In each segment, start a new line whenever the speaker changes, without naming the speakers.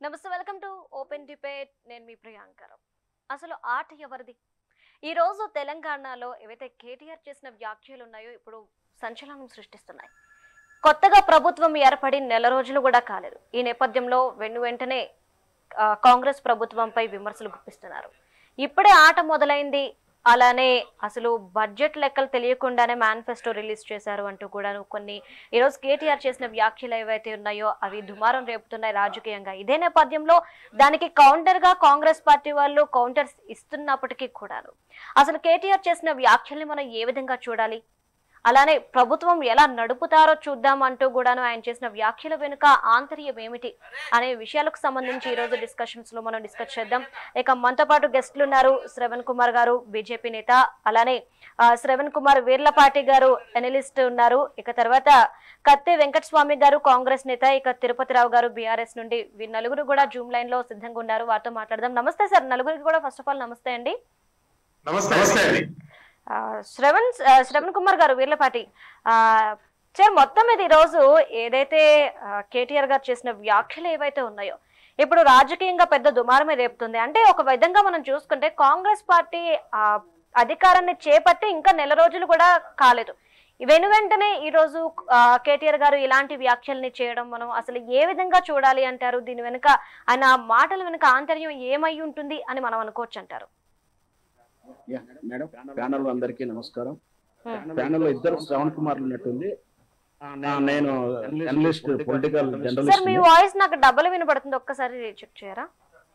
నమస్తే welcome to open debate నేను మీ ప్రియాంకరం అసలు ఆట ఎవరిది ఈ రోజు తెలంగాణలో ఏవైతే కేటీఆర్ చేసిన వ్యాఖ్యలు ఉన్నాయో ఇప్పుడు సంచలనం సృష్టిస్తున్నాయి కొత్తగా ప్రభుత్వం ఏర్పడి నెల రోజులు కూడా కాలేదు ఈ నేపథ్యంలో వెన్ను వెంటనే ఆ, కాంగ్రెస్ ప్రభుత్వంపై విమర్శలు గుప్పిస్తున్నారు ఇప్పుడే ఆట మొదలైంది అలానే అసలు బడ్జెట్ లెక్కలు తెలియకుండానే మేనిఫెస్టో రిలీజ్ చేశారు అంటూ కూడా కొన్ని ఈరోజు కేటీఆర్ చేసిన వ్యాఖ్యలు ఏవైతే ఉన్నాయో అవి దుమారం రేపుతున్నాయి రాజకీయంగా ఇదే నేపథ్యంలో దానికి కౌంటర్ గా కాంగ్రెస్ పార్టీ వాళ్ళు కౌంటర్స్ ఇస్తున్నప్పటికీ కూడాను అసలు కేటీఆర్ చేసిన వ్యాఖ్యల్ని మనం ఏ విధంగా చూడాలి అలానే ప్రభుత్వం ఎలా నడుపుతారో చూద్దాం అంటూ కూడాను ఆయన చేసిన వ్యాఖ్యల వెనుక ఆంతర్యం ఏమిటి అనే విషయాలకు సంబంధించి ఈ రోజు డిస్కషన్స్ లో మనం డిస్కస్ చేద్దాం ఇక మనతో పాటు గెస్ట్లు ఉన్నారు శ్రవణ్ కుమార్ గారు బీజేపీ నేత అలానే ఆ, శ్రవణ్ కుమార్ వీర్లపాటి గారు ఎనలిస్ట్ ఉన్నారు ఇక తర్వాత కత్తి వెంకటస్వామి గారు కాంగ్రెస్ నేత ఇక తిరుపతిరావు గారు బీఆర్ఎస్ నుండి వీరు నలుగురు కూడా జూమ్ లైన్ లో సిద్ధంగా ఉన్నారు వారితో మాట్లాడదాం నమస్తే సార్ నలుగురికి కూడా ఫస్ట్ ఆఫ్ ఆల్ నమస్తే అండి
నమస్తే నమస్తే అండి
ఆ, శ్రవణ్ ఆ, శ్రవణ్ కుమార్ గారు వీర్లపాటి ఆ, సార్ మొత్తం మీద ఈరోజు ఏదైతే ఆ, కేటీఆర్ గారు చేసిన వ్యాఖ్యలు ఏవైతే ఉన్నాయో ఇప్పుడు రాజకీయంగా పెద్ద దుమారమే రేపుతుంది అంటే ఒక విధంగా మనం చూసుకుంటే కాంగ్రెస్ పార్టీ ఆ, అధికారాన్ని చేపట్టి ఇంకా నెల రోజులు కూడా కాలేదు వెను వెంటనే ఈ రోజు ఆ, కేటీఆర్ గారు ఇలాంటి వ్యాఖ్యల్ని చేయడం మనం అసలు ఏ విధంగా చూడాలి అంటారు దీని వెనుక ఆయన మాటల వెనుక ఆంతర్యం ఏమై ఉంటుంది అని మనం అనుకోవచ్చు అంటారు
యా, మేడం ప్యానల్ అందరికీ నమస్కారం
Hmm.
ప్యానల్ లో ఇద్దరు శ్రవణ్ కుమార్ ఉన్నట్టుంది ఆ, నేను అనలిస్ట్ పొలిటికల్
సార్
జర్నలిస్ట్
మీ వాయిస్ నాకు డబల్ వినపడుతుంది ఒక్కసారి చెక్ చేయరా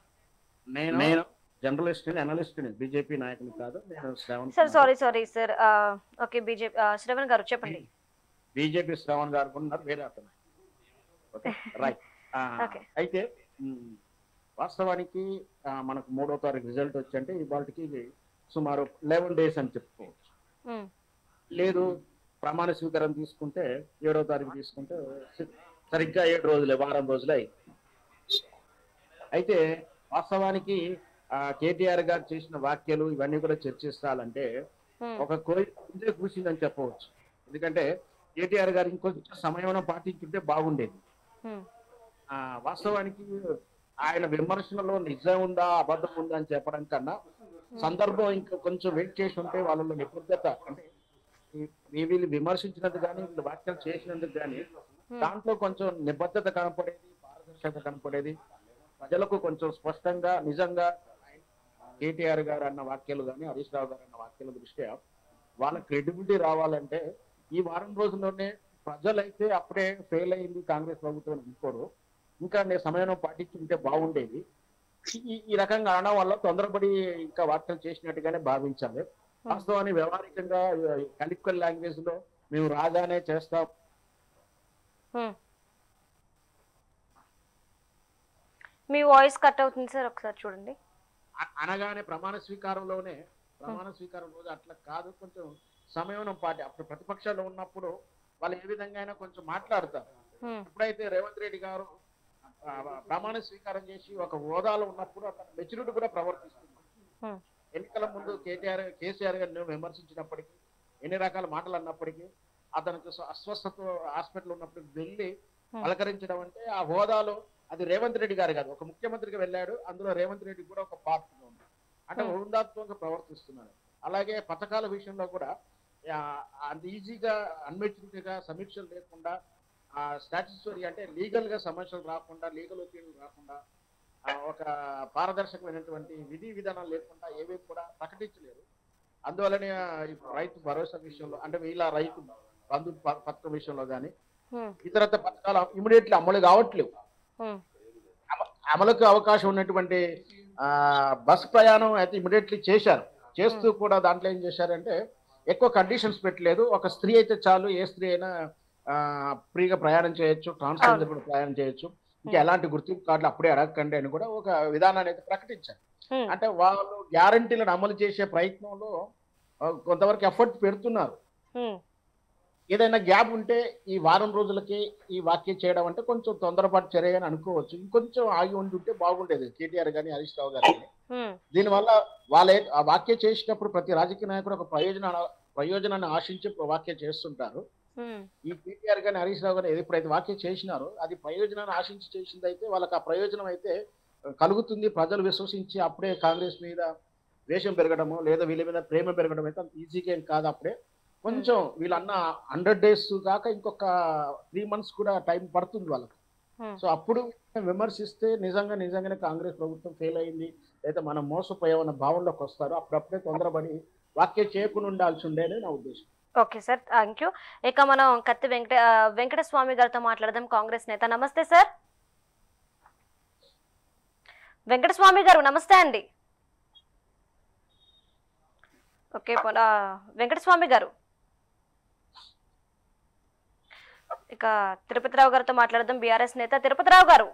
నేను జర్నలిస్ట్ అనలిస్ట్ బీజేపీ నాయకుని కాదు నేను Shravan
sir sorry sorry sir okay BJP Shravan గారు చెప్పండి
బీజేపీ శ్రవణ్ గారు కూడా ఉన్నారు వేరే అతను ఓకే రైట్
Okay.
అయితే మ్, వాస్తవానికి ఆ, మనకు మూడో తారీఖు రిజల్ట్ వచ్చంటే ఇవాళకి సుమారు లెవెన్ డేస్ అని చెప్పుకోవచ్చు
ఉమ్,
లేదు ప్రమాణ స్వీకారం తీసుకుంటే ఏడో తారీఖు తీసుకుంటే సి- సరిగ్గా ఏడు రోజులే వారం రోజులే అయింది. అయితే వాస్తవానికి ఆ కేటీఆర్ గారు చేసిన వ్యాఖ్యలు ఇవన్నీ కూడా చర్చిస్తాలంటే
ఉమ్,
ఒక కోరి ముందే కూర్చుందని చెప్పవచ్చు ఎందుకంటే కేటీఆర్ గారు ఇంకొంచెం సమయం పాటించుంటే బాగుండేది
ఉమ్,
ఆ వాస్తవానికి ఆయన విమర్శనలో నిజం ఉందా అబద్ధం ఉందా అని చెప్పడం కన్నా సందర్భం ఇంకా కొంచెం వెయిట్ చేసి ఉంటే వాళ్ళలో నిబద్ధత అంటే ఈ- ఈ వీళ్ళు విమర్శించినందుకు కానీ వీళ్ళు వ్యాఖ్యలు చేసినందుకు కానీ దాంట్లో కొంచెం నిబద్ధత కనపడేది పారదర్శకత కనపడేది ప్రజలకు కొంచెం స్పష్టంగా నిజంగా కేటీఆర్ గారు అన్న వాక్యాలు కానీ హరీష్ రావు గారు అన్న వాక్యాల దృష్ట్యా వాళ్ళ క్రెడిబిలిటీ రావాలంటే ఈ వారం రోజుల్లోనే ప్రజలైతే అప్పుడే ఫెయిల్ అయింది కాంగ్రెస్ ప్రభుత్వం అని అనుకోరు ఇంకా నేను సమయం పాటించుంటే బాగుండేది ఈ ఈ రకంగా అనడం వల్ల తొందరపడి ఇంకా వార్తలు చేసినట్టుగానే భావించాలి వాస్తవాన్ని వ్యవహారికంగా కలిక్వల్ లాంగ్వేజ్ లో మేము రాగానే చేస్తాం
ఉమ్. మీ వాయిస్ కట్ అవుతుంది సార్ ఒకసారి చూడండి
అ- అనగానే ప్రమాణ స్వీకారంలోనే ప్రమాణ స్వీకారం రోజు అట్లా కాదు కొంచెం సమయం పాటి అప్పుడు ప్రతిపక్షాలు ఉన్నప్పుడు వాళ్ళు ఏ విధంగా అయినా కొంచెం మాట్లాడతారు
ఉమ్,
ఎప్పుడైతే రేవంత్ రెడ్డి గారు ఆ, ప్రమాణ స్వీకారం చేసి ఒక హోదాలో ఉన్నప్పుడు అతను మెచ్యూరిటీ కూడా ప్రవర్తిస్తున్నారు
ఉమ్,
ఎన్నికల ముందు కేటీఆర్ కేసీఆర్ గారిని విమర్శించినప్పటికీ ఎన్ని రకాల మాటలు అన్నప్పటికీ అతనికి స్వ- అస్వస్థత హాస్పిటల్ ఉన్నప్పుడు వెళ్ళి
Hmm.
పలకరించడం అంటే ఆ హోదాలో అది రేవంత్ రెడ్డి గారు కాదు ఒక ముఖ్యమంత్రిగా వెళ్ళాడు అందులో రేవంత్ రెడ్డి కూడా ఒక పార్ట్ ఉంది అంటే
Hmm.
హృందాత్మకంగా ప్రవర్తిస్తున్నారు అలాగే పథకాల విషయంలో కూడా ఆ, అంత ఈజీగా అన్మెచ్యూరిటీగా సమీక్షలు లేకుండా ఆ స్టాట్యుటరీ అంటే లీగల్ గా సమస్యలు రాకుండా లీగల్ ఒపీనియన్ రాకుండా ఆ, ఒక పారదర్శకమైనటువంటి విధి విధానాలు లేకుండా ఏవి కూడా ప్రకటించలేరు అందువల్లనే ఆ, ఇప్పుడు రైతు భరోసా విషయంలో అంటే వీళ్ళ రైతు బంధు ప- పథకం విషయంలో కానీ
ఉమ్,
ఇతరత పథకాలు ఇమీడియట్లీ అమలు కావట్లేవు
ఉమ్,
అమ- అమలుకు అవకాశం ఉన్నటువంటి ఆ, బస్ ప్రయాణం అయితే ఇమీడియట్లీ చేశారు చేస్తూ కూడా దాంట్లో ఏం చేశారంటే ఎక్కువ కండిషన్స్ పెట్టలేదు ఒక స్త్రీ అయితే చాలు ఏ స్త్రీ అయినా ఆ, ఫ్రీగా ప్రయాణం చేయొచ్చు ట్రాన్స్జెండర్ కూడా ప్రయాణం చేయొచ్చు ఇంకా ఎలాంటి గుర్తింపు కార్డులు అప్పుడే అడగకండి అని కూడా ఒక విధానాన్ని అయితే ప్రకటించారు
ఉమ్,
అంటే వాళ్ళు గ్యారంటీలను అమలు చేసే ప్రయత్నంలో ఆ, కొంతవరకు ఎఫర్ట్ పెడుతున్నారు
ఉమ్,
ఏదైనా గ్యాప్ ఉంటే ఈ వారం రోజులకి ఈ వాక్యం చేయడం అంటే కొంచెం తొందరపాటు చర్య అని అనుకోవచ్చు ఇంకొంచెం ఆగి ఉండి ఉంటే బాగుండేది కేటీఆర్ గానీ హరీష్ రావు గారు కానీ
ఉమ్,
దీనివల్ల వాళ్ళ ఏ- ఆ వాక్యం చేసేటప్పుడు ప్రతి రాజకీయ నాయకుడు ఒక ప్రయోజన ప్రయోజనాన్ని ఆశించి వాక్యం చేస్తుంటారు
ఉమ్,
ఈ కేటీఆర్ గాని హరీష్ రావు గారు ఎప్పుడైతే వ్యాఖ్య చేసినారో అది ప్రయోజనాన్ని ఆశించి చేసింది అయితే వాళ్ళకి ఆ ప్రయోజనం అయితే కలుగుతుంది ప్రజలు విశ్వసించి అప్పుడే కాంగ్రెస్ మీద ద్వేషం పెరగడము లేదా వీళ్ళ మీద ప్రేమ పెరగడం అయితే అంత ఈజీగా ఏం కాదు అప్పుడే కొంచెం వీళ్ళన్న హండ్రెడ్ డేస్ దాకా ఇంకొక త్రీ మంత్స్ కూడా టైం పడుతుంది వాళ్ళకి
ఉమ్.
సో అప్పుడు విమర్శిస్తే నిజంగా నిజంగానే కాంగ్రెస్ ప్రభుత్వం ఫెయిల్ అయింది లేదా మనం మోసపోయామన్న భావనలోకి వస్తారు అప్పుడప్పుడే తొందరపడి వ్యాఖ్య చేయకుండా ఉండాల్సి ఉండేది నా ఉద్దేశం
ఓకే సార్ థ్యాంక్ యూ ఇక మనం కత్తి వెంకట ఆ, వెంకటస్వామి గారితో మాట్లాడదాం కాంగ్రెస్ నేత నమస్తే సార్ వెంకటస్వామి గారు నమస్తే అండి ఓకే పోనా వెంకటస్వామి గారు ఇక తిరుపతిరావు గారితో మాట్లాడదాం బీఆర్ఎస్ నేత తిరుపతిరావు గారు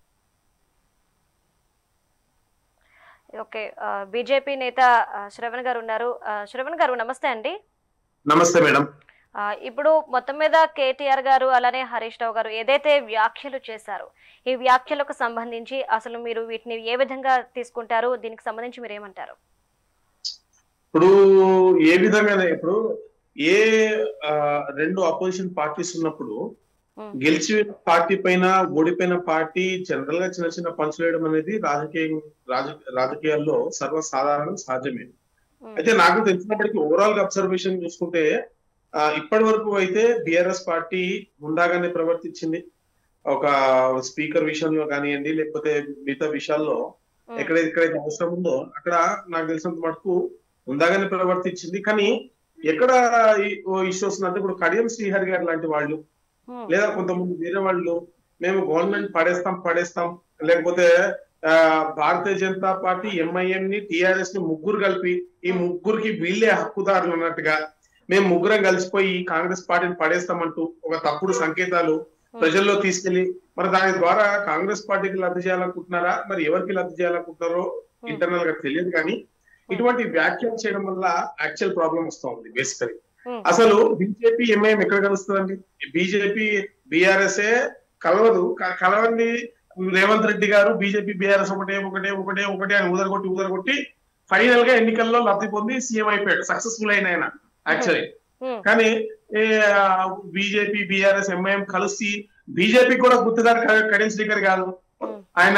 ఓకే బీజేపీ నేత ఆ, శ్రవణ్ గారు ఉన్నారు ఆ, శ్రవణ్ గారు నమస్తే అండి
నమస్తే మేడం
ఆ, ఇప్పుడు మొత్తం మీద కేటీఆర్ గారు అలానే హరీష్ రావు గారు ఏదైతే వ్యాఖ్యలు చేశారో ఈ వ్యాఖ్యలకు సంబంధించి అసలు మీరు వీటిని ఏ విధంగా తీసుకుంటారు దీనికి సంబంధించి మీరు ఏమంటారు
ఇప్పుడు ఏ విధంగా ఇప్పుడు ఏ ఆ, రెండు అపోజిషన్ పార్టీస్ ఉన్నప్పుడు
ఉమ్,
గెలిచి పార్టీ పైన ఓడిపోయిన పార్టీ జనరల్ గా చిన్న చిన్న పంచులు వేయడం అనేది రాజకీయ రాజ- రాజకీయాల్లో సర్వసాధారణం సహజమే
ఉమ్,
అయితే నాకు తెలిసినప్పటికీ ఓవరాల్ గా అబ్జర్వేషన్ చూసుకుంటే ఆ, ఇప్పటి వరకు అయితే బిఆర్ఎస్ పార్టీ ఉండాగానే ప్రవర్తించింది ఒక స్పీకర్ విషయంలో కానివ్వండి లేకపోతే మిగతా విషయాల్లో
ఉమ్,
ఎక్కడ ఎక్కడైతే అవసరం ఉందో అక్కడ నాకు తెలిసినంత మటుకు ఉందాగానే ప్రవర్తించింది కానీ ఎక్కడ ఇష్యూ వస్తుందంటే ఇప్పుడు కడియం శ్రీహరి గారు లాంటి వాళ్ళు
ఉమ్,
లేదా కొంతమంది వేరే వాళ్ళు మేము గవర్నమెంట్ పడేస్తాం పడేస్తాం లేకపోతే ఆ, భారతీయ జనతా పార్టీ ఎంఐఎం ని టిఆర్ఎస్ ని ముగ్గురు కలిపి ఈ ముగ్గురికి వీళ్ళే హక్కుదారులు అన్నట్టుగా మేము ముగ్గురం కలిసిపోయి కాంగ్రెస్ పార్టీని పడేస్తామంటూ ఒక తప్పుడు సంకేతాలు ప్రజల్లో తీసుకెళ్లి మరి దాని ద్వారా కాంగ్రెస్ పార్టీకి లబ్ధి చేయాలనుకుంటున్నారా మరి ఎవరికి లబ్ధి చేయాలనుకుంటున్నారో ఇంటర్నల్ గా తెలియదు కానీ ఇటువంటి వ్యాఖ్యలు చేయడం వల్ల యాక్చువల్ ప్రాబ్లం వస్తా ఉంది బేసికలీ
ఉమ్,
అసలు బీజేపీ ఎంఐఎం ఎక్కడ కలుస్తుందండి బీజేపీ బీఆర్ఎస్ కలవదు క- కలవండి రేవంత్ రెడ్డి గారు బీజేపీ బీఆర్ఎస్ ఒకటే ఒకటే ఒకటే ఒకటే అని ఊదరగొట్టి ఊదరగొట్టి ఫైనల్ గా ఎన్నికల్లో లబ్ధి పొంది సీఎం అయిపోయాడు సక్సెస్ఫుల్ అయిన ఆయన యాక్చువల్లీ
ఉమ్,
కానీ బీజేపీ బీఆర్ఎస్ ఎంఐఎం కలిసి బీజేపీ కూడా గుర్తుదారు కడియం శ్రీకర్ కాదు
ఉమ్,
ఆయన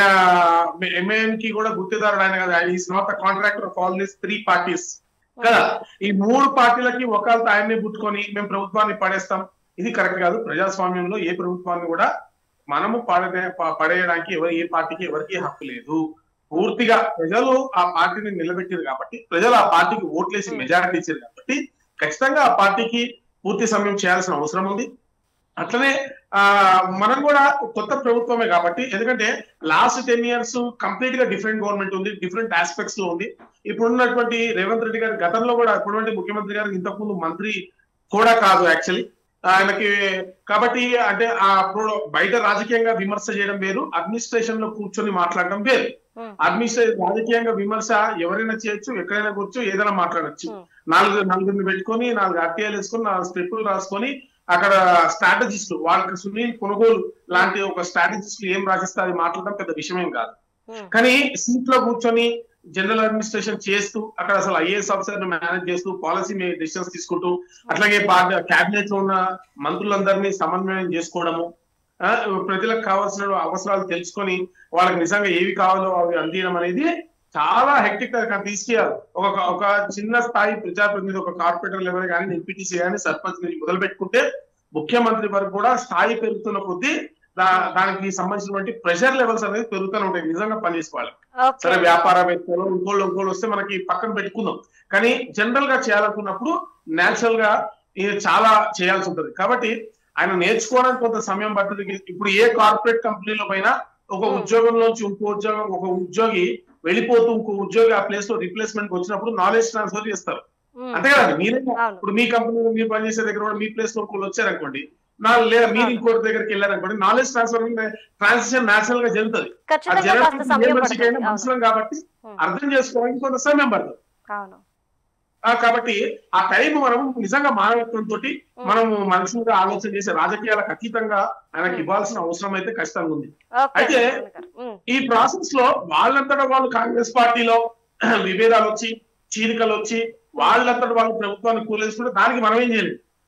ఎంఐఎం కి కూడా గుర్తుదారుడు ఆయన కాదు ఆయన is not the contractor of all these three parties కదా ఈ మూడు పార్టీలకి ఒకళ్ళతో ఆయన్ని పుట్టుకొని మేము ప్రభుత్వాన్ని పడేస్తాం ఇది కరెక్ట్ కాదు ప్రజాస్వామ్యంలో ఏ ప్రభుత్వాన్ని కూడా మనము పడే ప- పడేయడానికి ఎవరు ఏ పార్టీకి ఎవరికి హక్కు లేదు పూర్తిగా ప్రజలు ఆ పార్టీని నిలబెట్టారు కాబట్టి ప్రజలు ఆ పార్టీకి ఓట్లేసి
Hmm.
మెజారిటీ ఇచ్చారు కాబట్టి ఖచ్చితంగా ఆ పార్టీకి పూర్తి సమయం చేయాల్సిన అవసరం ఉంది అట్లనే ఆ మనం కూడా కొత్త ప్రభుత్వమే కాబట్టి ఎందుకంటే లాస్ట్ టెన్ ఇయర్స్ కంప్లీట్ గా డిఫరెంట్ గవర్నమెంట్ ఉంది డిఫరెంట్ ఆస్పెక్ట్స్ లో ఉంది ఇప్పుడున్నటువంటి రేవంత్ రెడ్డి గారు గతంలో కూడా ఇప్పుడున్నటువంటి ముఖ్యమంత్రి గారు ఇంతకుముందు మంత్రి కూడా కాదు యాక్చువల్లీ ఆయనకి కాబట్టి అంటే ఆ అప్పుడు బయట రాజకీయంగా విమర్శ చేయడం వేరు అడ్మినిస్ట్రేషన్ లో కూర్చొని మాట్లాడడం వేరు
ఉమ్,
అడ్మినిస్ట్రేషన్ రాజకీయంగా విమర్శ ఎవరైనా చేయొచ్చు ఎక్కడైనా కూర్చో ఏదైనా మాట్లాడొచ్చు
ఉమ్,
నాలుగు నలుగురిని పెట్టుకొని నాలుగు ఆర్టీఐలు వేసుకొని నాలుగు స్క్రిప్టులు రాసుకొని అక్కడ స్ట్రాటజిస్ట్ వాళ్ళకి సునీల్ కొనుగోలు లాంటి ఒక స్ట్రాటజిస్ట్ ఏం రాసిస్తే అది మాట్లాడడం పెద్ద విషయమేం కాదు
ఉమ్,
కానీ సీట్ లో కూర్చొని జనరల్ అడ్మినిస్ట్రేషన్ చేస్తూ అక్కడ అసలు ఐఏఎస్ ఆఫీసర్ మేనేజ్ చేస్తూ పాలసీ డెసిషన్స్ తీసుకుంటూ అట్లాగే క్యాబినెట్ లో ఉన్న మంత్రులందరినీ సమన్వయం చేసుకోవడము ఆ, ప్రజలకు కావాల్సిన అవసరాలు తెలుసుకొని వాళ్ళకి నిజంగా ఏవి కావాలో అవి అందించడం అనేది చాలా హెక్టిక్ గా తీసుకెళ్ళాలి ఒక ఒక చిన్న స్థాయి ప్రజాప్రతినిధి ఒక కార్పొరేటర్ లెవెల్ కానీ ఎంపీటీసీ కానీ సర్పంచ్ నుంచి మొదలు పెట్టుకుంటే ముఖ్యమంత్రి వరకు కూడా స్థాయి పెరుగుతున్న కొద్దీ దా- దానికి సంబంధించినటువంటి ప్రెషర్ లెవెల్స్ అనేది పెరుగుతూనే ఉంటాయి నిజంగా పనిచేసుకోవాలి సరే
ఓకే
వ్యాపారవేత్తలు ఇంకోళ్ళు ఇంకోళ్ళు వస్తే మనకి పక్కన పెట్టుకుందాం కానీ జనరల్ గా చేయాలనుకున్నప్పుడు నేచురల్ గా ఇది చాలా చేయాల్సి ఉంటుంది కాబట్టి ఆయన నేర్చుకోవడానికి కొంత సమయం పడుతుంది ఇప్పుడు ఏ కార్పొరేట్ కంపెనీలో పైన ఒక
Hmm.
ఉద్యోగం నుంచి ఇంకో ఉద్యోగం ఒక ఉద్యోగి వెళ్ళిపోతూ ఇంకో ఉద్యోగి ఆ ప్లేస్ లో రిప్లేస్మెంట్ వచ్చినప్పుడు నాలెడ్జ్ ట్రాన్స్ఫర్ చేస్తారు
ఉమ్,
అంతే కదండి మీరే
అవును
ఇప్పుడు మీ కంపెనీలో మీరు పనిచేసే దగ్గర కూడా మీ ప్లేస్ లో ఒకళ్ళు వచ్చారనుకోండి నా లేదా మీరు ఇంకోటి దగ్గరికి వెళ్ళారనుకోండి నాలెడ్జ్ ట్రాన్స్ఫర్ ట్రాన్సిషన్ నేచురల్ గా జరుగుతుంది ఆ
ఖచ్చితంగా కాస్త
జరగడానికి
సమయం
ఏ మనిషికైనా
పడుతుంది అవును
మనుషులం కాబట్టి
ఉమ్,
అర్థం చేసుకోవడానికి కొంత సమయం పడుతుంది
అవును
ఆ, కాబట్టి ఆ టైం మనం నిజంగా మానవత్వంతో
ఉమ్,
మనం మనుషులుగా ఆలోచన చేసే రాజకీయాలకు అతీతంగా ఆయనకి
Hmm.
ఇవ్వాల్సిన అవసరం అయితే ఖచ్చితంగా ఉంది
ఓకే
అయితే
శ్రవణ్ గారు. ఉమ్,
ఈ ప్రాసెస్ లో వాళ్ళంతటా వాళ్ళు కాంగ్రెస్ పార్టీలో విభేదాలు వచ్చి చీలికలు వచ్చి వాళ్ళంతటా వాళ్ళు ప్రభుత్వాన్ని కూలేసుకుంటే దానికి మనం ఏం చేయలేదు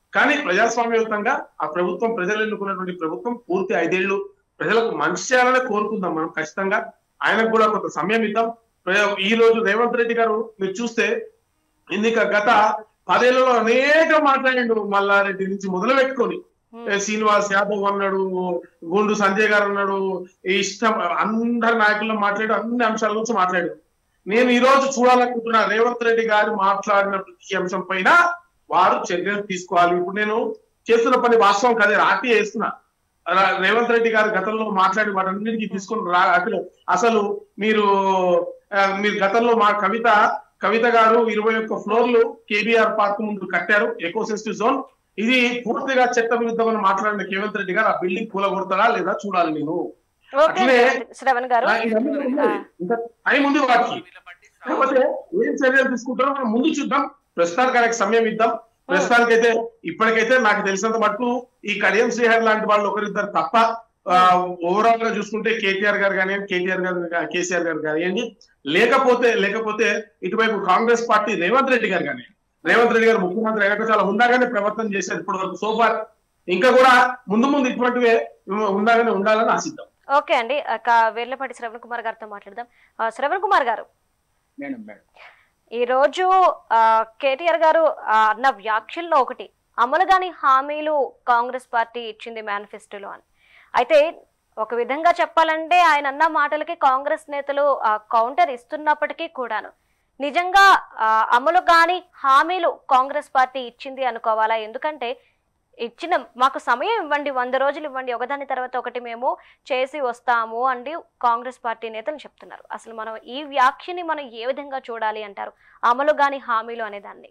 కానీ ప్రజాస్వామ్యయుతంగా ఆ ప్రభుత్వం ప్రజలు ఎన్నుకున్నటువంటి ప్రభుత్వం పూర్తి ఐదేళ్లు ప్రజలకు మంచి చేయాలని కోరుకుందాం మనం ఖచ్చితంగా ఆయనకు కూడా కొంత సమయం ఇద్దాం ప్ర- ఈ రోజు రేవంత్ రెడ్డి గారు మీరు చూస్తే ఇందుక గత పదేళ్లలో అనేక మాట్లాడిండు మల్లారెడ్డి నుంచి మొదలు పెట్టుకొని
ఉమ్,
ఏ శ్రీనివాస్ యాదవ్ అన్నాడు గుండు సంజయ్ గారు అన్నాడు ఈ ఇష్టం అందరి నాయకుల్లో మాట్లాడు అన్ని అంశాల గురించి మాట్లాడు నేను ఈ రోజు చూడాలనుకుంటున్నా రేవంత్ రెడ్డి గారు మాట్లాడిన ప్రతి అంశం పైన వారు చర్యలు తీసుకోవాలి ఇప్పుడు నేను చేస్తున్న పని వాస్తవం కదే రాటి చేస్తున్నా రా- రేవంత్ రెడ్డి గారు గతంలో మాట్లాడి వాటన్నిటికీ తీసుకొని రా అసలు అసలు మీరు ఆ, మీరు గతంలో మా కవిత కవిత గారు ఇరవై ఒక్క ఫ్లోర్లు కేబీఆర్ పార్క్ ముందు కట్టారు ఎకో సెన్సిటివ్ జోన్ ఇది పూర్తిగా చట్ట విరుద్ధమని మాట్లాడిన రేవంత్ రెడ్డి గారు ఆ బిల్డింగ్ కూలగొడతారా లేదా చూడాలి నేను
ఓకే
అట్లే-
శ్రవణ్ గారు
ఆ, ఇవన్నీ ఉన్నాయి. ఇంకా టైం ఉంది వాటికి కాకపోతే ఏం చర్యలు తీసుకుంటారో మనం ముందు చూద్దాం ప్రస్తుతానికి ఆయనకు సమయం ఇద్దాం ప్రస్తుతానికైతే ఇప్పటికైతే నాకు తెలిసినంత మటుకు ఈ కడియం శ్రీహర్ లాంటి వాళ్ళు ఒకరిద్దరు తప్ప ఓవరాల్ గా చూసుకుంటే కేటీఆర్ గారు కానివ్వండి కేటీఆర్ గారు కా- కేసీఆర్ గారు కానివ్వండి లేకపోతే లేకపోతే ఇటువైపు కాంగ్రెస్ పార్టీ రేవంత్ రెడ్డి గారు కానీ రేవంత్ రెడ్డి గారు ముఖ్యమంత్రి అయ్యాక చాలా ఉందాగానే ప్రవర్తన చేశారు ఇప్పటి వరకు సోఫార్ ఇంకా కూడా ముందు ముందు ఇటువంటివే ఉందాగానే ఉండాలని ఆశిద్దాం
ఓకే అండి ఇక వేర్లపాటి శ్రవణ్ కుమార్ గారితో మాట్లాడదాం ఆ, శ్రవణ్ కుమార్ గారు
మేడం మేడం
ఈ రోజు ఆ, కేటీఆర్ గారు ఆ, అన్న వ్యాఖ్యల్లో ఒకటి అమలు కాని హామీలు కాంగ్రెస్ పార్టీ ఇచ్చింది మేనిఫెస్టోలో అని అయితే ఒక విధంగా చెప్పాలంటే ఆయన అన్న మాటలకి కాంగ్రెస్ నేతలు ఆ, కౌంటర్ ఇస్తున్నప్పటికీ కూడాను నిజంగా ఆ, అమలు కాని హామీలు కాంగ్రెస్ పార్టీ ఇచ్చింది అనుకోవాలా ఎందుకంటే ఇచ్చిన మాకు సమయం ఇవ్వండి వంద రోజులు ఇవ్వండి ఒకదాని తర్వాత ఒకటి మేము చేసి వస్తాము అండి కాంగ్రెస్ పార్టీ నేతలు చెప్తున్నారు అసలు మనం ఈ వ్యాఖ్యని మనం ఏ విధంగా చూడాలి అంటారు అమలు గాని హామీలు అనే దాన్ని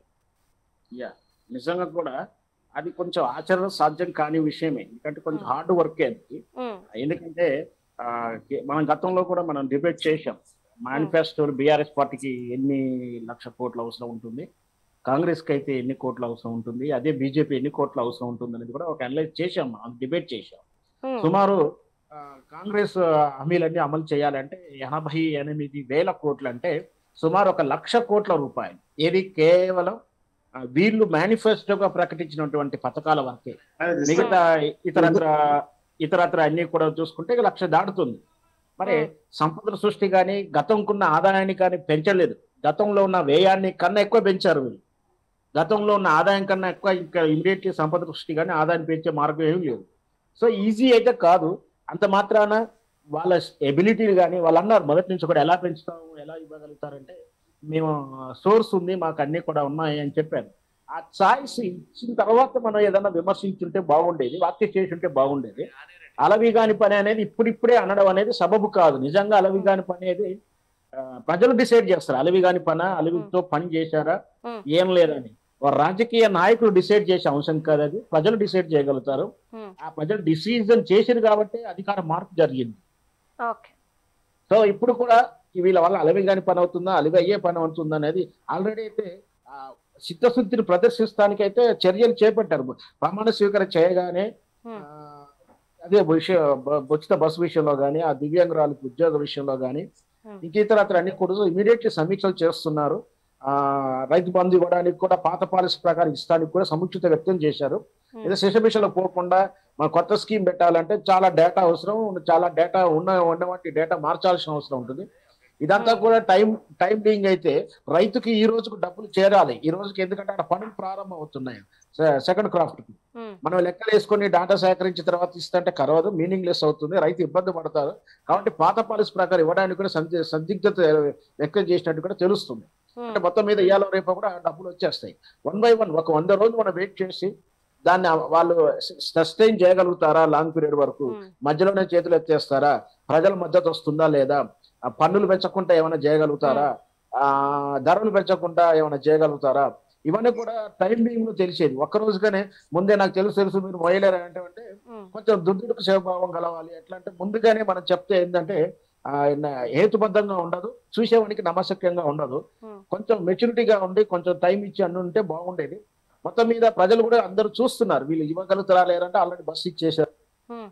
యా నిజంగా కూడా అది కొంచెం ఆచరణ సాధ్యం కాని విషయమే ఎందుకంటే కొంచెం హార్డ్ వర్క్ అది
ఉమ్,
ఎందుకంటే ఆ, కే- మనం గతంలో కూడా మనం డిబేట్ చేశాం మేనిఫెస్టో బీఆర్ఎస్ పార్టీకి ఎన్ని లక్ష కోట్ల అవసరం ఉంటుంది కాంగ్రెస్ కి అయితే ఎన్ని కోట్ల అవసరం ఉంటుంది అదే బీజేపీ ఎన్ని కోట్ల అవసరం ఉంటుంది అనేది కూడా ఒక అనలైజ్ చేశాం మనం డిబేట్ చేశాం
ఉమ్,
సుమారు ఆ, కాంగ్రెస్ ఆ, హామీలన్నీ అమలు చేయాలంటే ఎనభై ఎనిమిది వేల కోట్లు అంటే సుమారు ఒక లక్ష కోట్ల రూపాయలు ఇది కేవలం ఆ, వీళ్ళు మేనిఫెస్టోగా ప్రకటించినటువంటి పథకాల వరకే మిగతా ఇతరత్ర ఇతరత్ర అన్ని కూడా చూసుకుంటే ఇక లక్ష దాటుతుంది మరి
Hmm.
సంపద సృష్టి కానీ గతంకున్న ఆదాయాన్ని కానీ పెంచలేదు గతంలో ఉన్న వ్యయాన్ని కన్నా ఎక్కువ పెంచారు వీళ్ళు గతంలో ఉన్న ఆదాయం కన్నా ఎక్కువ ఇంకా ఇమీడియట్లీ సంపద సృష్టి కానీ ఆదాయం పెంచే మార్గం ఏమీ లేదు సో ఈజీ అయితే కాదు అంత మాత్రాన వాళ్ళ ఎబిలిటీలు కానీ వాళ్ళు అన్నారు మొదటి నుంచి కూడా ఎలా పెంచుతాము ఎలా ఇవ్వగలుగుతారంటే మేము సోర్స్ ఉంది మాకు అన్ని కూడా ఉన్నాయి అని చెప్పారు ఆ చాయిస్ ఇచ్చిన తర్వాత మనం ఏదైనా విమర్శించుంటే బాగుండేది వాక్య చేసి ఉంటే బాగుండేది అలవి కాని పని అనేది ఇప్పుడిప్పుడే అనడం అనేది సబబు కాదు నిజంగా అలవి కాని పని అనేది ఆ, ప్రజలు డిసైడ్ చేస్తారు అలవి కాని పని అలవితో పని చేశారా
Hmm.
ఏం లేదని ఒక రాజకీయ నాయకులు డిసైడ్ చేసే అంశం కాదు అది ప్రజలు డిసైడ్ చేయగలుగుతారు
ఉమ్,
ఆ ప్రజలు డిసిజన్ చేసిరు కాబట్టి అధికార మార్పు జరిగింది
ఓకే
సో ఇప్పుడు కూడా ఈ వీళ్ళ వల్ల అలవి కాని పని అవుతుందా అలవి అయ్యే పని అవుతుందా అనేది ఆల్రెడీ అయితే ఆ, చిత్తశుద్ధిని ప్రదర్శిస్తానికైతే చర్యలు చేపట్టారు ప్రమాణ స్వీకారం చేయగానే
ఉమ్,
ఆ, అదే విషయం బ- ఉచిత బస్సు విషయంలో కానీ ఆ దివ్యాంగురాలకు ఉద్యోగ విషయంలో కానీ
Hmm.
ఇంక ఇతరత్ర అన్ని కూడా ఇమీడియట్లీ సమీక్షలు చేస్తున్నారు ఆ రైతు బంధు ఇవ్వడానికి కూడా పాత పాలసీ ప్రకారం ఇస్తానికి కూడా సముచిత వ్యక్తం చేశారు
ఉమ్,
ఏదో శేషభిషలో పోకుండా మన కొత్త స్కీమ్ పెట్టాలంటే చాలా డేటా అవసరం చాలా డేటా ఉన్న ఉన్నవాటి డేటా మార్చాల్సిన అవసరం ఉంటుంది ఇదంతా కూడా టైం టైం బీయింగ్ అయితే రైతుకి ఈ రోజుకు డబ్బులు చేరాలి ఈ రోజుకి ఎందుకంటే అక్కడ పనులు ప్రారంభం అవుతున్నాయి సెకండ్ క్రాఫ్ట్ కి
ఉమ్,
మనం లెక్కలు వేసుకొని డేటా సేకరించిన తర్వాత ఇస్తుంటే కరవదు మీనింగ్ లెస్ అవుతుంది రైతు ఇబ్బంది పడతారు కాబట్టి పాత పాలసీ ప్రకారం ఇవ్వడానికి కూడా సంది- సందిగ్ధత వ్యక్తం చేసినట్టు కూడా తెలుస్తుంది
ఉమ్,
అంటే మొత్తం మీద ఇవాళ రేపు కూడా డబ్బులు వచ్చేస్తాయి వన్ బై వన్ ఒక వంద రోజులు మనం వెయిట్ చేసి దాన్ని వాళ్ళు సస్టైన్ చేయగలుగుతారా లాంగ్ పీరియడ్ వరకు
ఉమ్,
మధ్యలోనే చేతులు ఎత్తేస్తారా ప్రజల మద్దతు వస్తుందా లేదా ఆ పన్నులు పెంచకుండా ఏమైనా చేయగలుగుతారా ఆ ధరలు పెంచకుండా ఏమైనా చేయగలుగుతారా ఇవన్నీ కూడా టైం బీయింగ్ లో తెలిసేది ఒక్క రోజుగానే ముందే నాకు తెలుసు తెలుసు మీరు మొయ్యలేరు అంటే అంటే
ఉమ్,
కొంచెం దుద్దుడుకు సేవభావం కలవాలి ఎట్లా అంటే ముందుగానే మనం చెప్తే ఏంటంటే ఆయన హేతుబద్ధంగా ఉండదు చూసేవానికి నమశక్యంగా ఉండదు
ఉమ్,
కొంచెం మెచ్యూరిటీగా ఉండి కొంచెం టైం ఇచ్చి అన్ని ఉంటే బాగుండేది మొత్తం మీద ప్రజలు కూడా అందరూ చూస్తున్నారు వీళ్ళు ఇవ్వగలుగుతారా లేరంటే ఆల్రెడీ బస్ ఇచ్చేసారు
ఉమ్.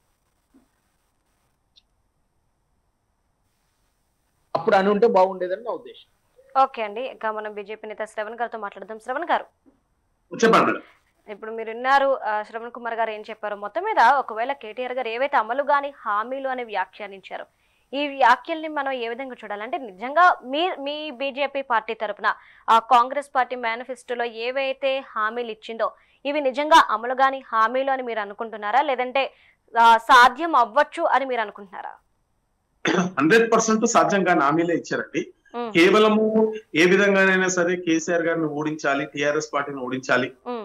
అప్పుడు అని ఉంటే బాగుండేదని నా ఉద్దేశం
ఓకే అండి ఇక మనం బీజేపీ నేత శ్రవణ్ గారితో మాట్లాడదాం శ్రవణ్ గారు
చెప్పండి మేడం.
ఇప్పుడు మీరు విన్నారు ఆ, శ్రవణ్ కుమార్ గారు ఏం చెప్పారు మొత్తం మీద ఒకవేళ కేటీఆర్ గారు ఏవైతే అమలు గాని హామీలు అని వ్యాఖ్యానించారో ఈ వ్యాఖ్యల్ని మనం ఏ విధంగా చూడాలంటే నిజంగా మీ మీ బీజేపీ పార్టీ తరపున ఆ కాంగ్రెస్ పార్టీ మేనిఫెస్టోలో ఏవైతే హామీలు ఇచ్చిందో ఇవి నిజంగా అమలు గాని హామీలు అని మీరు అనుకుంటున్నారా లేదంటే ఆ, సాధ్యం అవ్వచ్చు అని మీరు అనుకుంటున్నారా
హండ్రెడ్ పర్సెంట్ సాధ్యంగా హామీలే ఇచ్చారండి
ఉమ్,
కేవలము ఏ విధంగానైనా సరే కేసీఆర్ గారిని ఓడించాలి టిఆర్ఎస్ పార్టీని ఓడించాలి
ఉమ్,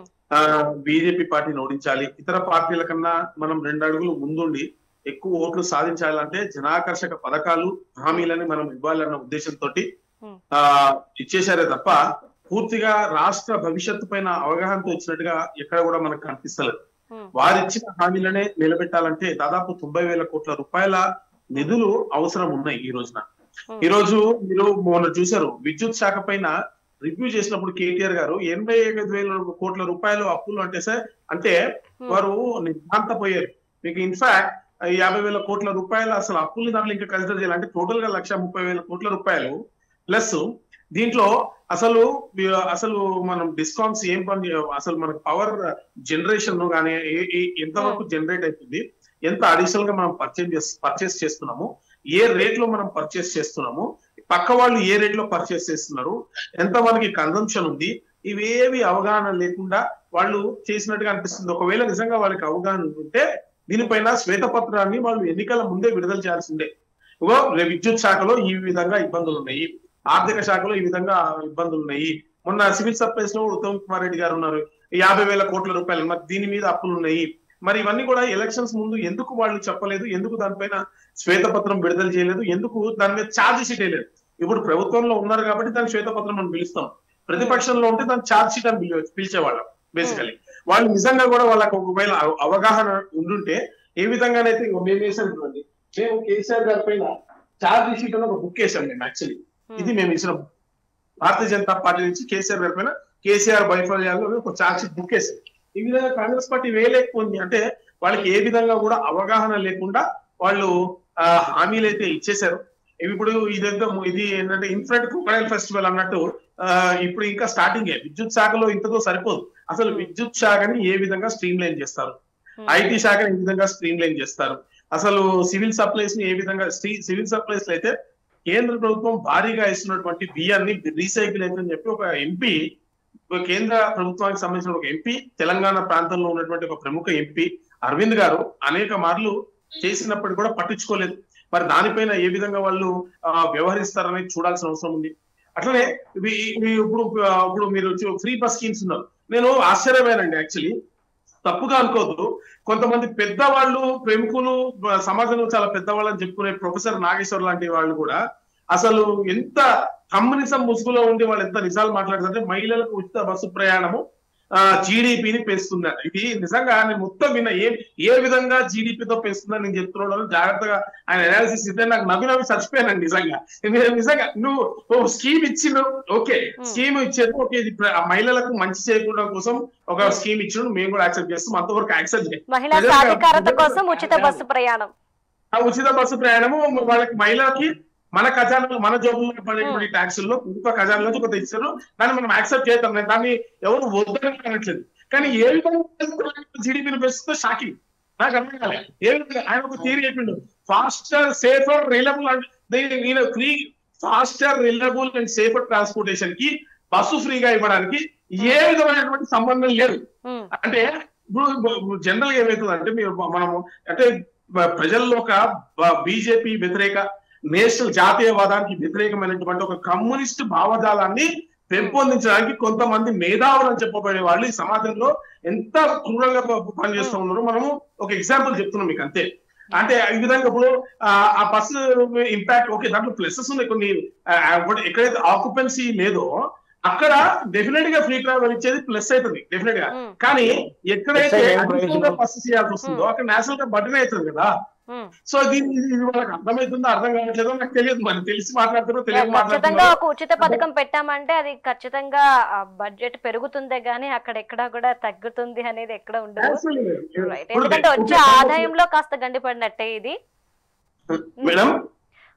బీజేపీ పార్టీని ఓడించాలి ఇతర పార్టీల కన్నా మనం రెండు అడుగులు ముందుండి ఎక్కువ ఓట్లు సాధించాలంటే జనాకర్షక పథకాలు హామీలని మనం ఇవ్వాలన్న ఉద్దేశంతో
Hmm.
ఆ ఇచ్చేశారే తప్ప పూర్తిగా రాష్ట్ర భవిష్యత్తు పైన అవగాహనతో వచ్చినట్టుగా ఎక్కడ కూడా మనకు కనిపిస్తలేదు
ఉమ్,
వారిచ్చిన హామీలనే నిలబెట్టాలంటే దాదాపు తొంభై వేల కోట్ల రూపాయల నిధులు అవసరం ఉన్నాయి ఈ రోజున
ఉమ్,
ఈ రోజు మీరు మొన్న చూశారు విద్యుత్ శాఖ పైన రివ్యూ చేసినప్పుడు కేటీఆర్ గారు ఎనభై ఐదు వేల కోట్ల రూపాయలు అప్పులు అంటే సార్ అంటే
ఉమ్,
వారు నిర్ధాంతపోయారు మీకు ఇన్ఫాక్ట్ యాభై వేల కోట్ల రూపాయలు అసలు అప్పుల్ని దాంట్లో ఇంకా కన్సిడర్ చేయాలి అంటే టోటల్ గా లక్ష ముప్పై వేల కోట్ల రూపాయలు ప్లస్ దీంట్లో అసలు వి- అసలు మనం డిస్కౌంట్స్ ఏం పని చే- అసలు మనకు పవర్ జనరేషన్ కానీ ఏ- ఏ- ఎంతవరకు జనరేట్ అవుతుంది ఎంత అడిషనల్ గా మనం పర్చేస్ పర్చేస్ చేస్తున్నాము ఏ రేట్ లో మనం పర్చేస్ చేస్తున్నాము పక్క వాళ్ళు ఏ రేట్ లో పర్చేస్ చేస్తున్నారు ఎంత మనకి కన్సంప్షన్ ఉంది ఇవేవి అవగాహన లేకుండా వాళ్ళు చేసినట్టుగా అనిపిస్తుంది ఒకవేళ నిజంగా వాళ్ళకి అవగాహన ఉంటే దీనిపైన శ్వేతపత్రాన్ని వాళ్ళు ఎన్నికల ముందే విడుదల చేయాల్సిందే ఇగో రే- విద్యుత్ శాఖలో ఈ విధంగా ఇబ్బందులు ఉన్నాయి ఆర్థిక శాఖలో ఈ విధంగా ఇబ్బందులు ఉన్నాయి మొన్న సివిల్ సప్లైస్ లో ఉత్తమ్ కుమార్ రెడ్డి గారు ఉన్నారు యాభై వేల కోట్ల రూపాయలు మరి దీని మీద అప్పులు ఉన్నాయి మరి ఇవన్నీ కూడా ఎలక్షన్స్ ముందు ఎందుకు వాళ్ళు చెప్పలేదు ఎందుకు దానిపైన శ్వేతపత్రం విడుదల చేయలేదు ఎందుకు దాని మీద ఛార్జ్ షీట్ వేయలేదు ఇప్పుడు ప్రభుత్వంలో ఉన్నారు కాబట్టి దాని శ్వేతపత్రం మనం పిలుస్తాం ప్రతిపక్షంలో ఉంటే దాని ఛార్జ్ షీట్ అని పిలిచే- పిలిచేవాళ్ళం బేసికలీ వాళ్ళు నిజంగా కూడా వాళ్ళకి ఒకవేళ అవ- అవగాహన ఉండుంటే ఏ విధంగానైతే ఇంకో మేము వేసాం చూడండి మేము కేసీఆర్ గారి పైన ఛార్జ్ షీట్ అని ఒక బుక్ వేసాం మేము యాక్చువల్లీ ఇది
ఉమ్,
మేము ఇచ్చిన book. భారతీయ జనతా పార్టీ నుంచి కేసీఆర్ గారి పైన కేసీఆర్ వైఫల్యాలు ఒక ఛార్జ్ షీట్ బుక్ వేసాం ఈ విధంగా కాంగ్రెస్ పార్టీ వేయలేకపోయింది అంటే వాళ్ళకి ఏ విధంగా కూడా అవగాహన లేకుండా వాళ్ళు ఆ, హామీలు అయితే ఇచ్చేశారు ఇవి ఇప్పుడు ఇదంతా ఇది ఏంటంటే ఇన్ఫ్రంట్ క్రొకడైల్ ఫెస్టివల్ అన్నట్టు ఆ, ఇప్పుడు ఇంకా స్టార్టింగ్ విద్యుత్ శాఖలో ఇంతతో సరిపోదు అసలు విద్యుత్ శాఖని ఏ విధంగా స్ట్రీమ్ లైన్ చేస్తారు
ఉమ్,
ఐటీ శాఖని ఏ విధంగా స్ట్రీమ్ లైన్ చేస్తారు అసలు సివిల్ సప్లైస్ ని ఏ విధంగా సివిల్ సప్లైస్ అయితే కేంద్ర ప్రభుత్వం భారీగా ఇస్తున్నటువంటి బియ్యాన్ని రీసైకిల్ అవుతుందని చెప్పి ఒక ఎంపీ కేంద్ర ప్రభుత్వానికి సంబంధించిన ఒక ఎంపీ తెలంగాణ ప్రాంతంలో ఉన్నటువంటి ఒక ప్రముఖ ఎంపీ అరవింద్ గారు అనేక మార్లు చేసినప్పటికీ కూడా పట్టించుకోలేదు మరి దానిపైన ఏ విధంగా వాళ్ళు ఆ, వ్యవహరిస్తారనేది చూడాల్సిన అవసరం ఉంది అట్లనే ఇవి ఇవి ఇప్పుడు ఆ, ఇప్పుడు మీరు ఫ్రీ బస్ స్కీమ్స్ ఉన్నారు నేను ఆశ్చర్యమేనండి యాక్చువల్లీ తప్పుగా అనుకోవద్దు కొంతమంది పెద్దవాళ్ళు ప్రముఖులు బ- సమాజంలో చాలా పెద్దవాళ్ళు అని చెప్పుకునే ప్రొఫెసర్ నాగేశ్వర్ లాంటి వాళ్ళు కూడా అసలు ఎంత కమ్యూనిజం ముసుగులో ఉండి వాళ్ళు ఎంత నిజాలు మాట్లాడుతుంటే మహిళలకు ఉచిత బస్సు ప్రయాణము జీడిపిని పెంచుతుందట ఇది నిజంగా నేను మొత్తం విన్న ఏ ఏ విధంగా జీడిపితో పెంచుతుందని నేను చెప్తున్నాడు జాగ్రత్తగా ఆయన అనాలిసిస్ ఇస్తే నాకు నవ్వి నవ్వి చచ్చిపోయానండి నిజంగా నేను నిజంగా నువ్వు ఓ స్కీమ్ ఇచ్చిన ఓకే స్కీమ్ ఇచ్చేది ఓకే ఇది ప్ర- ఆ మహిళలకు మంచి చేయకుండా కోసం ఒక స్కీమ్ ఇచ్చిన మేము కూడా యాక్సెప్ట్ చేస్తాం అంతవరకు యాక్సెప్ట్ చేయం
మహిళా
నిజంగా-
సాధికారత కోసం ఉచిత బస్సు ప్రయాణం
ఆ ఉచిత బస్సు ప్రయాణము వాళ్ళకి మహిళలకి మన ఖజానాలో మన జోబుల్లో పడేటువంటి ట్యాక్సుల్లో ప్రభుత్వ ఖజానాలో కొంత ఇచ్చారు దాన్ని మనం యాక్సెప్ట్ చేద్దాం నేను దాన్ని ఎవరు వద్దని అనట్లేదు కానీ ఏ విధంగా జీడిపిని పెంచుతో షాకింగ్ నాకు అర్థం కాలే ఏ విధంగా ఆయన ఒక థియరీ చెప్పిండు ఫాస్టర్ సేఫర్ రిలయబుల్ ఈయన free faster reliable and safer transportation కి బస్సు ఫ్రీగా ఇవ్వడానికి ఏ విధమైనటువంటి సంబంధం లేదు
ఉమ్,
అంటే ఇప్పుడు జనరల్ గా ఏమవుతుంది అంటే మీరు మనము అంటే బ- ప్రజల్లో ఒక బీజేపీ వ్యతిరేక నేషనల్ జాతీయవాదానికి వ్యతిరేకమైనటువంటి ఒక కమ్యూనిస్ట్ భావజాలాన్ని పెంపొందించడానికి కొంతమంది మేధావులు అని చెప్పబడే వాళ్ళు ఈ సమాజంలో ఎంత క్రూరంగా ప- పనిచేస్తూ ఉన్నారో మనము ఒక ఎగ్జాంపుల్ చెప్తున్నాం మీకు అంతే అంటే ఈ విధంగా ఇప్పుడు ఆ, ఆ బస్సు ఇంపాక్ట్ ఓకే దాంట్లో ప్లసెస్ ఉన్నాయి కొన్ని ఆ, ఒకటి ఎక్కడైతే ఆక్యుపెన్సీ లేదో అక్కడ డెఫినెట్ గా ఫ్రీ ట్రావెల్ ఇచ్చేది ప్లస్ అవుతుంది డెఫినెట్ గా
ఉమ్,
కానీ ఎక్కడైతే
Yes, sir, ఏం
additional గా
ప్రయోజనం?
బస్సు చేయాల్సి వస్తుందో అక్కడ నేషనల్ గా బటన్ అవుతుంది కదా
ఉమ్.
సో దీని ఇది ఇది వాళ్ళకి అర్థమవుతుందో అర్థం కావట్లేదో నాకు తెలియదు మరి తెలిసి మాట్లాడుతారో తెలియక
ఖచ్చితంగా
మాట్లాడుతున్నారో
ఒక ఉచిత పథకం పెట్టామంటే అది ఖచ్చితంగా బడ్జెట్ పెరుగుతుందే గానీ అక్కడ ఎక్కడా కూడా తగ్గుతుంది అనేది ఎక్కడ ఉండదు
Actually,
Right.
ఇప్పుడు
ఎందుకంటే వచ్చే
ఇప్పుడు
ఆదాయంలో కాస్త గండిపడినట్టే ఇది
మేడం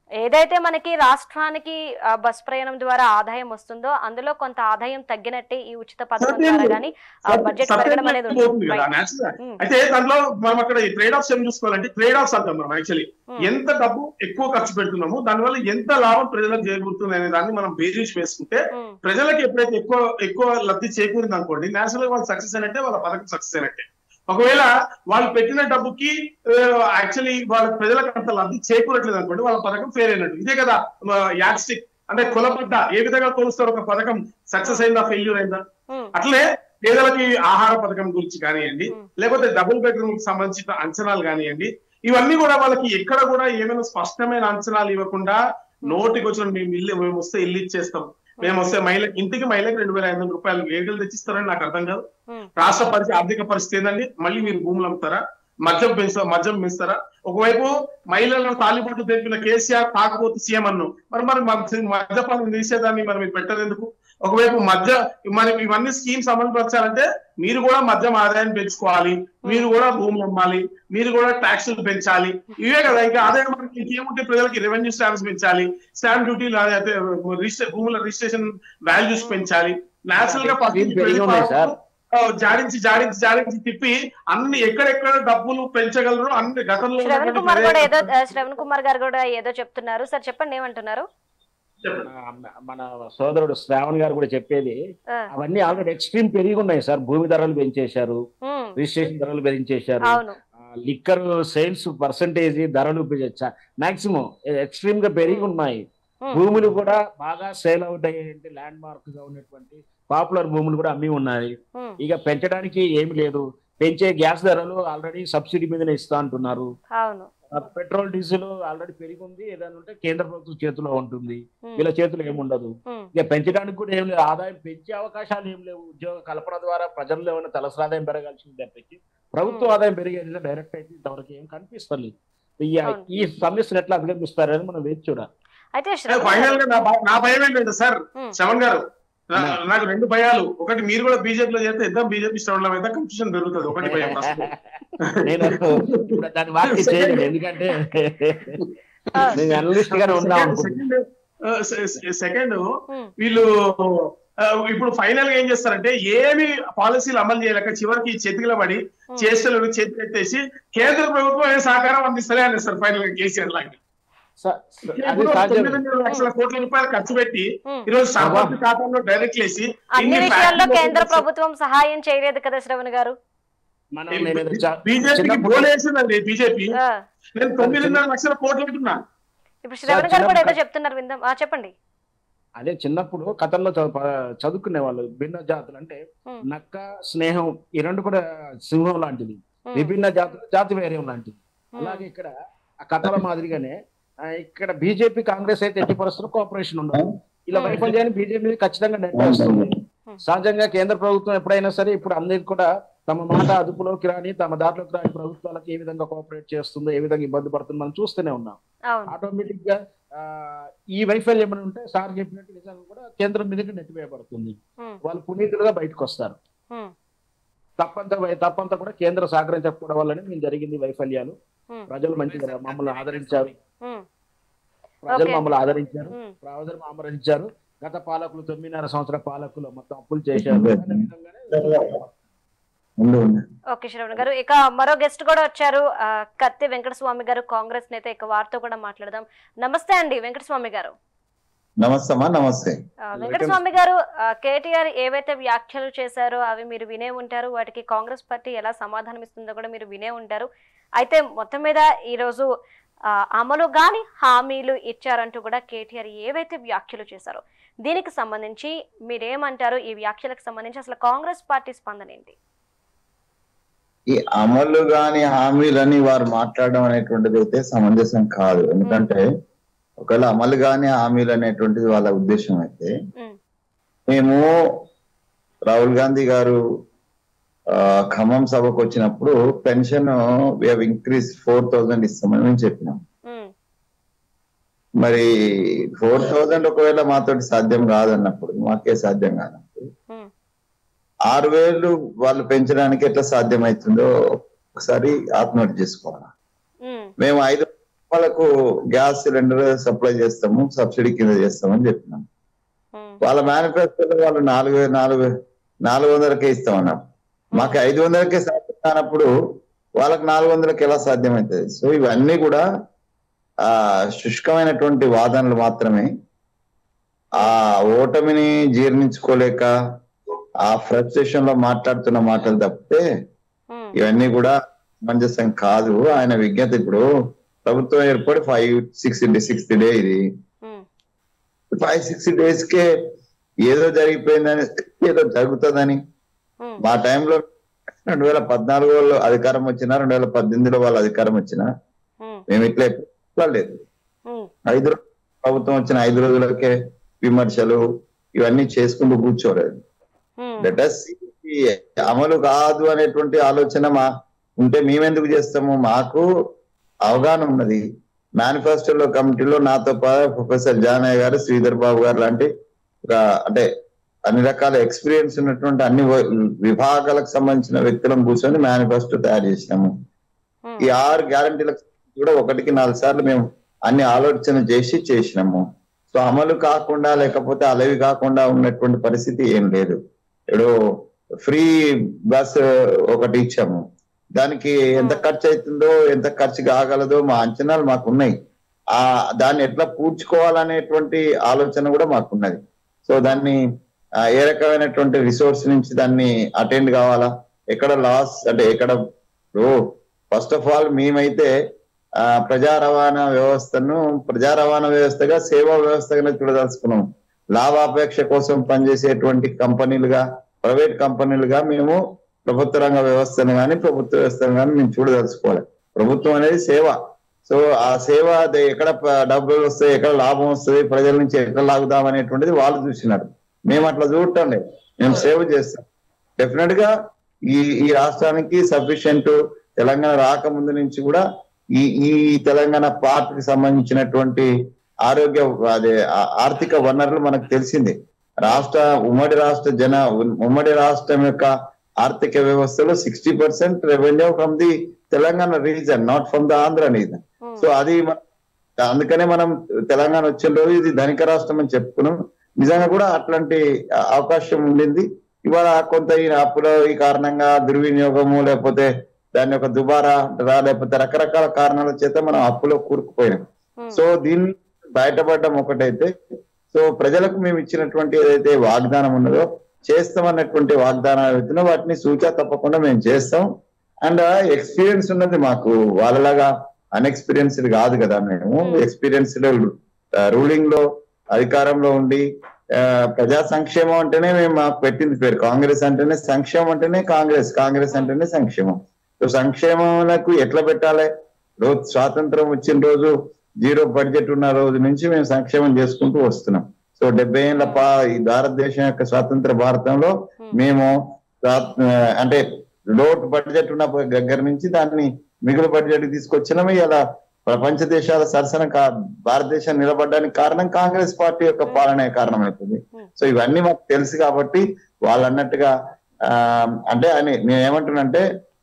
ఏదైతే మనకి రాష్ట్రానికి ఆ, బస్ ప్రయాణం ద్వారా ఆదాయం వస్తుందో అందులో కొంత ఆదాయం తగ్గినట్టే ఈ ఉచిత పథకం
Certainly.
ద్వారా కానీ బడ్జెట్ పెరగడం అనేది
పోతుంది
ఉంటుంది
కదా
Right.
natural గా.
ఉమ్,
అయితే దాంట్లో మనం అక్కడ ఈ ట్రేడ్ ఆఫ్స్ ఏం చూసుకోవాలంటే ట్రేడ్ ఆఫ్స్ అంటాం మనం యాక్చువల్లీ
ఉమ్,
ఎంత డబ్బు ఎక్కువ ఖర్చు పెడుతున్నామో దానివల్ల ఎంత లాభం ప్రజలకు చేకూరుతుంది అనే దాన్ని మనం బేరీస్ వేసుకుంటే
ఉమ్,
ప్రజలకు ఎప్పుడైతే ఎక్కువ ఎక్కువ లబ్ధి చేకూరింది అనుకోండి నేషనల్ వాళ్ళు సక్సెస్ అయినట్టే వాళ్ళ పథకం సక్సెస్ అయినట్టే ఒకవేళ వాళ్ళు పెట్టిన డబ్బుకి యాక్చువల్లీ వాళ్ళ ప్రజలకు అంత లబ్ధి చేకూరట్లేదు అనుకోండి వాళ్ళ పథకం ఫెయిల్ అయినట్టు ఇదే కదా యాక్స్టిక్ అంటే కొలబడ్డ ఏ విధంగా కొలుస్తారు ఒక పథకం సక్సెస్ అయిందా ఫెయిల్యూర్ అయిందా
ఉమ్,
అట్లే పేదలకి ఆహార పథకం గురించి కానివ్వండి
ఉమ్.
లేకపోతే డబుల్ బెడ్రూమ్ కి సంబంధించిన అంచనాలు కానివ్వండి ఇవన్నీ కూడా వాళ్ళకి ఎక్కడ కూడా ఏమైనా స్పష్టమైన అంచనాలు ఇవ్వకుండా నోటికి వచ్చిన మేము ఇల్లు మేము వస్తే ఇల్లు ఇచ్చేస్తాం మేము వస్తే మహిళ ఇంటికి మహిళకి రెండు వేల ఐదు వందల రూపాయలు వేగలు తెచ్చిస్తారని నాకు అర్థం కాదు
ఉమ్,
రాష్ట్ర పరిస్థితి ఆర్థిక పరిస్థితి ఏందండి మళ్ళీ మీరు భూములు అమ్ముతారా మద్యం పెంచుతారా మద్యం పెంచుతారా ఒకవైపు మహిళలను తాలిబొట్టు తెప్పిన కేసీఆర్ తాకపోతే సీఎం అన్ను మరి మరి మద్య- మద్యపానం తీసేదాన్ని మరి మీరు పెట్టరు ఎందుకు ఒకవైపు మధ్య మరి ఇవన్నీ స్కీమ్స్ అమలు పరచాలంటే మీరు కూడా మద్యం ఆదాయం పెంచుకోవాలి మీరు కూడా భూములు అమ్మాలి మీరు కూడా ట్యాక్సులు పెంచాలి ఇవే కదా ఇంకా ఆదాయం మనకి ఇంకేముంటే ప్రజలకి రెవెన్యూ స్టాంప్స్ పెంచాలి స్టాంప్ డ్యూటీలు అయితే రిజిస్టర్ భూముల రిజిస్ట్రేషన్ వాల్యూస్ పెంచాలి నేచురల్ గా
Scheme పెరిగి ఉన్నాయి సార్.
ఆ, జాడించి జాడించి జాడించి తిప్పి అన్ని ఎక్కడెక్కడ డబ్బులు పెంచగలరు అన్ని గతంలో
శ్రవణ్
ఉన్నటువంటి
కుమార్ కూడా ఏదో
ప్రజలకు-
ఆ, శ్రవణ్ కుమార్ గారు కూడా ఏదో చెప్తున్నారు సార్ చెప్పండి ఏమంటున్నారు
చెప్పండి.
మన- మన సోదరుడు శ్రావణ్ గారు కూడా చెప్పేది
ఆ,
అవన్నీ ఆల్రెడీ ఎక్స్ట్రీమ్ పెరిగి ఉన్నాయి సార్ భూమి ధరలు పెంచేశారు
ఉమ్,
రిజిస్ట్రేషన్ ధరలు పెంచేశారు
అవును
లిక్కర్ సేల్స్ పర్సంటేజ్ ధరలు మాక్సిమం ఎక్స్ట్రీమ్ గా పెరిగి ఉన్నాయి
ఉమ్,
భూములు కూడా బాగా సేల్ అవుట్ అయ్యేటువంటి ల్యాండ్ మార్క్ గా ఉన్నటువంటి పాపులర్ భూములు కూడా అమ్మి ఉన్నాయి
ఉమ్,
ఇక పెంచడానికి ఏమి లేదు పెంచే గ్యాస్ ధరలు ఆల్రెడీ సబ్సిడీ మీదనే ఇస్తా అంటున్నారు
అవును
ఆ పెట్రోల్ డీజిల్ ఆల్రెడీ పెరిగి ఉంది ఏదైనా ఉంటే కేంద్ర ప్రభుత్వం చేతిలో ఉంటుంది
ఉమ్,
వీళ్ళ చేతిలో ఏముండదు
ఉమ్,
ఇక పెంచడానికి కూడా ఏం లేదు ఆదాయం పెంచే అవకాశాలు ఏం లేవు ఉద్యోగ కల్పన ద్వారా ప్రజల్లో ఏమైనా తలసరి ఆదాయం పెరగాల్సింది తప్పించి ప్రభుత్వ ఆదాయం పెరిగేది డైరెక్ట్ అయితే ఇంతవరకు ఏం కనిపిస్తలేదు ఈ
అవును.
ఈ సమస్యను ఎట్లా అధిగమిస్తారని మనం వేచి చూడాలి
అయితే
అదే
శ్రవణ్
ఫైనల్
గారు-
గా నా భయ- నా భయం ఏంటంటే సార్
ఉమ్,
శ్రవణ్ గారు నా-
ఉన్నా.
నాకు రెండు భయాలు ఒకటి మీరు కూడా బీజేపీలో చేస్తే ఇద్దరం బీజేపీ శ్రవణం అయితే కన్ఫ్యూజన్ పెరుగుతుంది ఒకటి భయం ఫస్ట్
నేను ఇప్పుడు దాన్ని వాటి చేయలేదు ఎందుకంటే నేను అనలిస్ట్ గానే ఉందాం అనుకుంటున్నాను
సెకండ్
ఉమ్,
వీళ్ళు ఆ, ఇప్పుడు ఫైనల్ గా ఏం చేస్తారంటే ఏమి పాలసీలు అమలు చేయలేక చివరికి చేతికిల పడి
ఉమ్,
చేష్టలు చేతి పెట్టేసి కేంద్ర ప్రభుత్వం ఏ సహకారం అందిస్తలే అనేస్తారు ఫైనల్ గా కేసీఆర్ లాంటి
స- స- అది
ఇప్పుడు
సాధ్యం
తొమ్మిది లక్షల కోట్ల రూపాయలు ఖర్చు పెట్టి
ఉమ్.
ఈ రోజు సర్పంచ్ ఖాతాలో డైరెక్ట్ వేసి
అన్ని
ఇన్ని
విషయాల్లో
ఫ్యాక్టరీలు
కేంద్ర
ఓపెన్ చేసి-
ప్రభుత్వం సహాయం చేయలేదు కదా శ్రవణ్ గారు
మనం నేను ఏదో చ-
బీజేపీకి
చిన్నప్పుడు-
బోలేసిందండి బీజేపీ
ఆ,
నేను తొమ్మిదిన్నర లక్షల కోట్లు అంటున్నా
ఇప్పుడు శ్రవణ్ గారు
చిన్న-
కూడా ఏదో చెప్తున్నారు విందాం ఆ, చెప్పండి
అదే చిన్నప్పుడు కథల్లో చదువు చదువుకునే వాళ్ళు భిన్న జాతులు అంటే
ఉమ్,
నక్క స్నేహం ఈ రెండు కూడా సింహం లాంటిది
ఉమ్,
విభిన్న జాతులు జాతి వేరే లాంటిది
ఉమ్,
అలాగే ఇక్కడ ఆ కథల మాదిరిగానే ఆ, ఇక్కడ బీజేపీ కాంగ్రెస్ అయితే ఎట్టి పరిస్థితుల్లో కోఆపరేషన్ ఉండదు ఇలా
Hmm.
వైఫల్యాన్ని బీజేపీ ఖచ్చితంగా నెట్ వస్తుంది
Hmm.
సహజంగా కేంద్ర ప్రభుత్వం ఎప్పుడైనా సరే ఇప్పుడు అందరికి కూడా తమ మాట అదుపులోకి రాని తమ దారిలోకి రాని ప్రభుత్వాలకు ఏ విధంగా కోఆపరేట్ చేస్తుందో ఏ విధంగా ఇబ్బంది పడుతుందో మనం చూస్తూనే ఉన్నాం
అవును
ఆటోమేటిక్ గా ఆ, ఈ వైఫల్యం ఏమైనా ఉంటే సార్ చెప్పినట్టు నిజంగా కూడా కేంద్రం మీదకి నెట్టివేయబడుతుంది
ఉమ్,
వాళ్ళు పునీతులుగా బయటకు వస్తారు
ఉమ్,
తప్పంతా తప్పంతా కూడా కేంద్ర సహకరించకపోవడం వల్లనే మేము జరిగింది వైఫల్యాలు
ఉమ్,
ప్రజలు మంచిగా మమ్మల్ని ఆదరించారు
ఉమ్,
ప్రజలు
Okay.
మమ్మల్ని ఆదరించారు
ఉమ్.
ప్రజలు ఆమరించారు గత పాలకులు తొమ్మిదిన్నర సంవత్సర పాలకులు మొత్తం అప్పులు చేశారు అనే విధంగానే
ఉండు ఉండు
ఓకే శ్రవణ్ గారు ఇక మరో గెస్ట్ కూడా వచ్చారు ఆ, కత్తి వెంకటస్వామి గారు కాంగ్రెస్ నేత ఇక వారితో కూడా మాట్లాడదాం నమస్తే అండి వెంకటస్వామి గారు
నమస్తే అమ్మా నమస్తే
ఆ, వెంకటస్వామి గారు ఆ, కేటీఆర్ ఏవైతే వ్యాఖ్యలు చేశారో అవి మీరు వినే ఉంటారు వాటికి కాంగ్రెస్ పార్టీ ఎలా సమాధానం ఇస్తుందో కూడా మీరు వినే ఉంటారు అయితే మొత్తం మీద ఈరోజు ఆ, అమలు గాని హామీలు ఇచ్చారంటూ కూడా కేటీఆర్ ఏవైతే వ్యాఖ్యలు చేశారో దీనికి సంబంధించి మీరేమంటారు ఈ వ్యాఖ్యలకు సంబంధించి అసలు కాంగ్రెస్ పార్టీ స్పందన ఏంటి
ఈ అమలు గాని హామీలని వారు మాట్లాడడం అనేటువంటిది అయితే సమంజసం కాదు ఎందుకంటే ఒకవేళ అమలు గాని హామీలు అనేటువంటిది వాళ్ళ ఉద్దేశం అయితే
ఉమ్,
మేము రాహుల్ గాంధీ గారు ఆ, ఖమ్మం సభకు వచ్చినప్పుడు పెన్షన్ ఇంక్రీజ్ ఫోర్ థౌజండ్ ఇస్తామని మేము చెప్పినాం
ఉమ్,
మరి ఫోర్ థౌజండ్ ఒకవేళ మాతోటి సాధ్యం కాదన్నప్పుడు మాకే సాధ్యం కాదన్నప్పుడు
ఉమ్,
ఆరు వేలు వాళ్ళు పెంచడానికి ఎట్లా సాధ్యమవుతుందో ఒకసారి ఆత్మహత్య చేసుకోవాలి
ఉమ్,
మేము ఐదు వాళ్ళకు గ్యాస్ సిలిండర్ సప్లై చేస్తాము సబ్సిడీ కింద చేస్తామని చెప్పినాం
ఉమ్,
వాళ్ళ మేనిఫెస్టోలో వాళ్ళు నాలుగు నాలుగు నాలుగు వందలకే ఇస్తామన్నారు మాకు ఐదు వందలకే సాధ్యం కానప్పుడు వాళ్ళకి నాలుగు వందలకి ఎలా సాధ్యమవుతుంది సో ఇవన్నీ కూడా ఆ శుష్కమైనటువంటి వాదనలు మాత్రమే ఆ ఓటమిని జీర్ణించుకోలేక ఆ ఫ్రస్ట్రేషన్ లో మాట్లాడుతున్న మాటలు తప్పితే
ఉమ్,
ఇవన్నీ కూడా సమంజసం కాదు ఆయన విజ్ఞత ఇప్పుడు ప్రభుత్వం ఏర్పడి ఫైవ్ సిక్స్ సిక్స్త్ డే ఇది
ఉమ్,
ఫైవ్ సిక్స్ డేస్ కే ఏదో జరిగిపోయిందని ఏదో జరుగుతుందని
ఉమ్,
మా టైంలో రెండు వేల పద్నాలుగులో అధికారం వచ్చినా రెండు వేల పద్దెనిమిదిలో వాళ్ళ అధికారం వచ్చినా
ఉమ్,
మేము ఇట్లా ఎప్పుడు లేదు
ఉమ్,
ఐదు రోజులు ప్రభుత్వం వచ్చిన ఐదు రోజులకే విమర్శలు ఇవన్నీ చేసుకుంటూ కూర్చోలేదు
ఉమ్,
లెటస్ అమలు కాదు అనేటువంటి ఆలోచన మా ఉంటే మేమెందుకు చేస్తాము మాకు అవగాహన ఉన్నది మేనిఫెస్టోలో కమిటీలో నాతో పాటు ప్రొఫెసర్ జానయ్య గారు శ్రీధర్ బాబు గారు లాంటి ఒక అంటే అన్ని రకాల ఎక్స్పీరియన్స్ ఉన్నటువంటి అన్ని వ- విభాగాలకు సంబంధించిన వ్యక్తులను కూర్చొని మేనిఫెస్టో తయారు చేసినాము
ఉమ్,
ఈ ఆరు గ్యారంటీలకు కూడా ఒకటికి నాలుగు సార్లు మేము అన్ని ఆలోచన చేసి చేసినాము సో అమలు కాకుండా లేకపోతే అలవి కాకుండా ఉన్నటువంటి పరిస్థితి ఏం లేదు ఇప్పుడు ఫ్రీ బస్ ఒకటి ఇచ్చాము దానికి ఎంత ఖర్చు అవుతుందో ఎంత ఖర్చు కాగలదో మా అంచనాలు మాకు ఉన్నాయి ఆ దాన్ని ఎట్లా పూడ్చుకోవాలనేటువంటి ఆలోచన కూడా మాకున్నది సో దాన్ని ఆ, ఏ రకమైనటువంటి రిసోర్స్ నుంచి దాన్ని అటెండ్ కావాలా ఎక్కడ లాస్ అంటే ఎక్కడ ఇప్పుడు ఫస్ట్ ఆఫ్ ఆల్ మేమైతే ఆ, ప్రజా రవాణా వ్యవస్థను ప్రజా రవాణా వ్యవస్థగా సేవా వ్యవస్థగా చూడదలుచుకున్నాం లాభాపేక్ష కోసం పనిచేసేటువంటి కంపెనీలుగా ప్రైవేట్ కంపెనీలుగా మేము ప్రభుత్వ రంగ వ్యవస్థను కానీ ప్రభుత్వ వ్యవస్థను కానీ మేము చూడదలుచుకోవాలి ప్రభుత్వం అనేది సేవ సో ఆ సేవ అది ఎక్కడ ప- డబ్బులు వస్తాయి ఎక్కడ లాభం వస్తుంది ప్రజల నుంచి ఎక్కడ లాగుదాం అనేటువంటిది వాళ్ళు చూసినారు మేము అట్లా చూడటం లేదు మేము సేవ చేస్తాం డెఫినెట్ గా ఈ ఈ రాష్ట్రానికి సఫిషియెంట్ తెలంగాణ రాకముందు నుంచి కూడా ఈ ఈ తెలంగాణ పార్ట్ కి సంబంధించినటువంటి ఆరోగ్య అదే ఆ- ఆర్థిక వనరులు మనకు తెలిసిందే రాష్ట్ర ఉమ్మడి రాష్ట్ర జన ఉమ్మడి రాష్ట్రం యొక్క ఆర్థిక వ్యవస్థలో sixty percent revenue from the Telangana region not from the Andhra region
um,
so అది మన- అందుకనే మనం తెలంగాణ వచ్చిన రోజు ఇది ధనిక రాష్ట్రం అని చెప్పుకున్నాం నిజంగా కూడా అట్లాంటి ఆ- అవకాశం ఉండింది ఇవాళ కొంత ఈ అప్పులో ఈ కారణంగా దుర్వినియోగము లేకపోతే దాని యొక్క దుబారా అంటారా, లేకపోతే రకరకాల కారణాల చేత మనం అప్పులో కూరుకుపోయినాం
ఉమ్,
సో దీన్ని బయటపడడం ఒకటైతే సో ప్రజలకు మేము ఇచ్చినటువంటి ఏదైతే వాగ్దానం ఉన్నదో చేస్తామన్నటువంటి వాగ్దానాలు అవుతున్నా వాటిని సూచా తప్పకుండా మేము చేస్తాం అండ్ ఎక్స్పీరియన్స్ ఉన్నది మాకు వాళ్ళలాగా అన్ఎక్స్పీరియన్స్డ్ కాదు కదా మేము
Hmm.
ఎక్స్పీరియన్స్డ్ రూలింగ్ లో అధికారంలో ఉండి ఆ, ప్రజా సంక్షేమం అంటేనే మేము మాకు పెట్టింది పేరు కాంగ్రెస్ అంటేనే సంక్షేమం అంటేనే కాంగ్రెస్ కాంగ్రెస్ అంటేనే సంక్షేమం సో సంక్షేమంకు ఎట్లా పెట్టాలి రోజు స్వాతంత్రం వచ్చిన రోజు జీరో బడ్జెట్ ఉన్న రోజు నుంచి మేము సంక్షేమం చేసుకుంటూ వస్తున్నాం సో డెబ్బై ఏళ్ళ పా ఈ భారతదేశం యొక్క స్వాతంత్ర భారతంలో
ఉమ్,
మేము స్వా- ఆ, అంటే లోటు బడ్జెట్ ఉన్న దగ్గర నుంచి దాన్ని మిగులు బడ్జెట్ తీసుకొచ్చినాము ఇలా ప్రపంచ దేశాల సరసన కా- భారతదేశం నిలబడడానికి కారణం కాంగ్రెస్ పార్టీ యొక్క పాలనే కారణమవుతుంది
Hmm.
సో ఇవన్నీ మాకు తెలుసు కాబట్టి వాళ్ళు అన్నట్టుగా ఆ, అంటే అని నేను ఏమంటున్నానంటే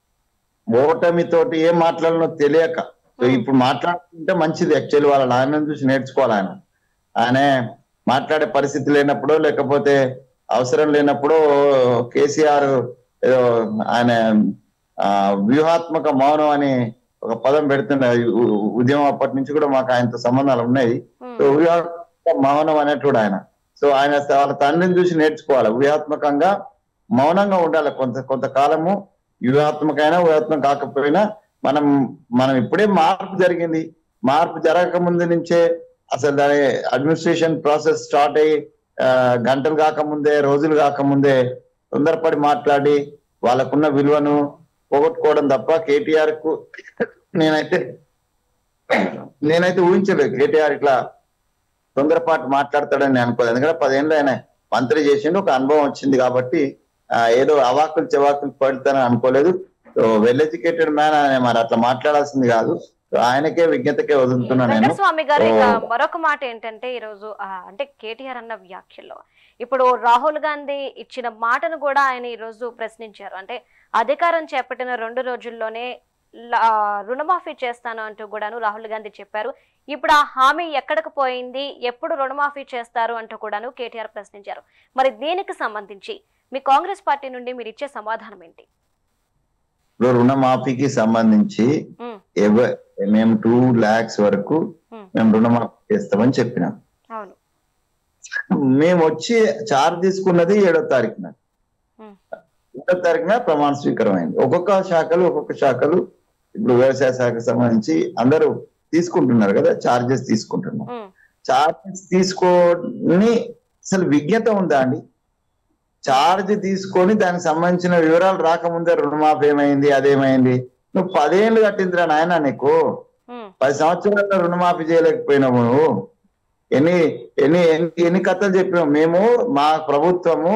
ఓటమితోటి ఏం మాట్లాడాలో తెలియక సో
Hmm.
ఇప్పుడు మాట్లాడుతుంటే మంచిది యాక్చువల్లీ వాళ్ళ నాయనని చూసి నేర్చుకోవాలి ఆయన ఆయన మాట్లాడే పరిస్థితి లేనప్పుడు లేకపోతే అవసరం లేనప్పుడు కేసీఆర్ ఏదో ఆయన ఆ, వ్యూహాత్మక మౌనం అని ఒక పదం పెడుతుండే ఉ- ఉ- ఉద్యమం అప్పటి నుంచి కూడా మాకు ఆయనతో సంబంధాలు ఉన్నాయి
ఉమ్,
సో వ్యూహాత్మక మౌనం అనేటువంటి ఆయన సో ఆయన వాళ్ళ తండ్రిని చూసి నేర్చుకోవాలి వ్యూహాత్మకంగా మౌనంగా ఉండాలి కొంత కొంతకాలము వ్యూహాత్మకైనా వ్యూహాత్మకం కాకపోయినా మనం మనం ఇప్పుడే మార్పు జరిగింది మార్పు జరగక ముందు నుంచే అసలు దాని అడ్మినిస్ట్రేషన్ ప్రాసెస్ స్టార్ట్ అయ్యి ఆ, గంటలు కాకముందే రోజులు కాకముందే తొందరపడి మాట్లాడి వాళ్ళకున్న విలువను పోగొట్టుకోవడం తప్ప కేటీఆర్ కు నేనైతే నేనైతే ఊహించలేదు కేటీఆర్ ఇట్లా తొందరపాటు మాట్లాడతాడని నేను అనుకోలేదు ఎందుకంటే పదేళ్ళు ఆయన మంత్రి చేసిండు ఒక అనుభవం వచ్చింది కాబట్టి ఆ, ఏదో అవాకులు చెవాకులు పడతానని అనుకోలేదు సో వెల్ ఎడ్యుకేటెడ్ మ్యాన్ ఆయన మరి అట్లా మాట్లాడాల్సింది కాదు సో ఆయనకే విజ్ఞతకే వదులుతున్నా నేను
వెంకటస్వామి గారు ఇక
ఓ.
మరొక మాట ఏంటంటే ఈరోజు ఆ, అంటే కేటీఆర్ అన్న వ్యాఖ్యల్లో ఇప్పుడు రాహుల్ గాంధీ ఇచ్చిన మాటను కూడా ఆయన ఈ రోజు ప్రశ్నించారు అంటే అధికారం చేపట్టిన రెండు రోజుల్లోనే ల- ఆ, రుణమాఫీ చేస్తాను అంటూ కూడాను రాహుల్ గాంధీ చెప్పారు ఇప్పుడు ఆ హామీ ఎక్కడికి పోయింది ఎప్పుడు రుణమాఫీ చేస్తారు అంటూ కూడాను కేటీఆర్ ప్రశ్నించారు మరి దీనికి సంబంధించి మీ కాంగ్రెస్ పార్టీ నుండి మీరు ఇచ్చే సమాధానం ఏంటి
ఇప్పుడు రుణమాఫీకి సంబంధించి
ఉమ్,
ఎవ- మేము టూ లాక్స్ వరకు
ఉమ్,
మేము రుణమాఫీ చేస్తామని చెప్పినాం
అవును
మేము వచ్చి చార్జ్ తీసుకున్నది ఏడో తారీఖున
ఉమ్,
ఏడో తారీఖున ప్రమాణ స్వీకారం అయింది ఒక్కొక్క శాఖలు ఒక్కొక్క శాఖలు ఇప్పుడు వ్యవసాయ శాఖకు సంబంధించి అందరూ తీసుకుంటున్నారు కదా చార్జెస్ తీసుకుంటున్నారు
ఉమ్,
చార్జెస్ తీసుకొని అసలు విజ్ఞత ఉందా అండి చార్జ్ తీసుకొని దానికి సంబంధించిన వివరాలు రాకముందే రుణమాఫీ ఏమైంది అదేమైంది నువ్వు పదేళ్ళు కట్టిందిరా నాయన నీకు
ఉమ్,
పది సంవత్సరాల్లో రుణమాఫీ చేయలేకపోయినావు నువ్వు ఎన్ని ఎన్ని ఎన్ని ఎన్ని కథలు చెప్పినావు మేము మా ప్రభుత్వము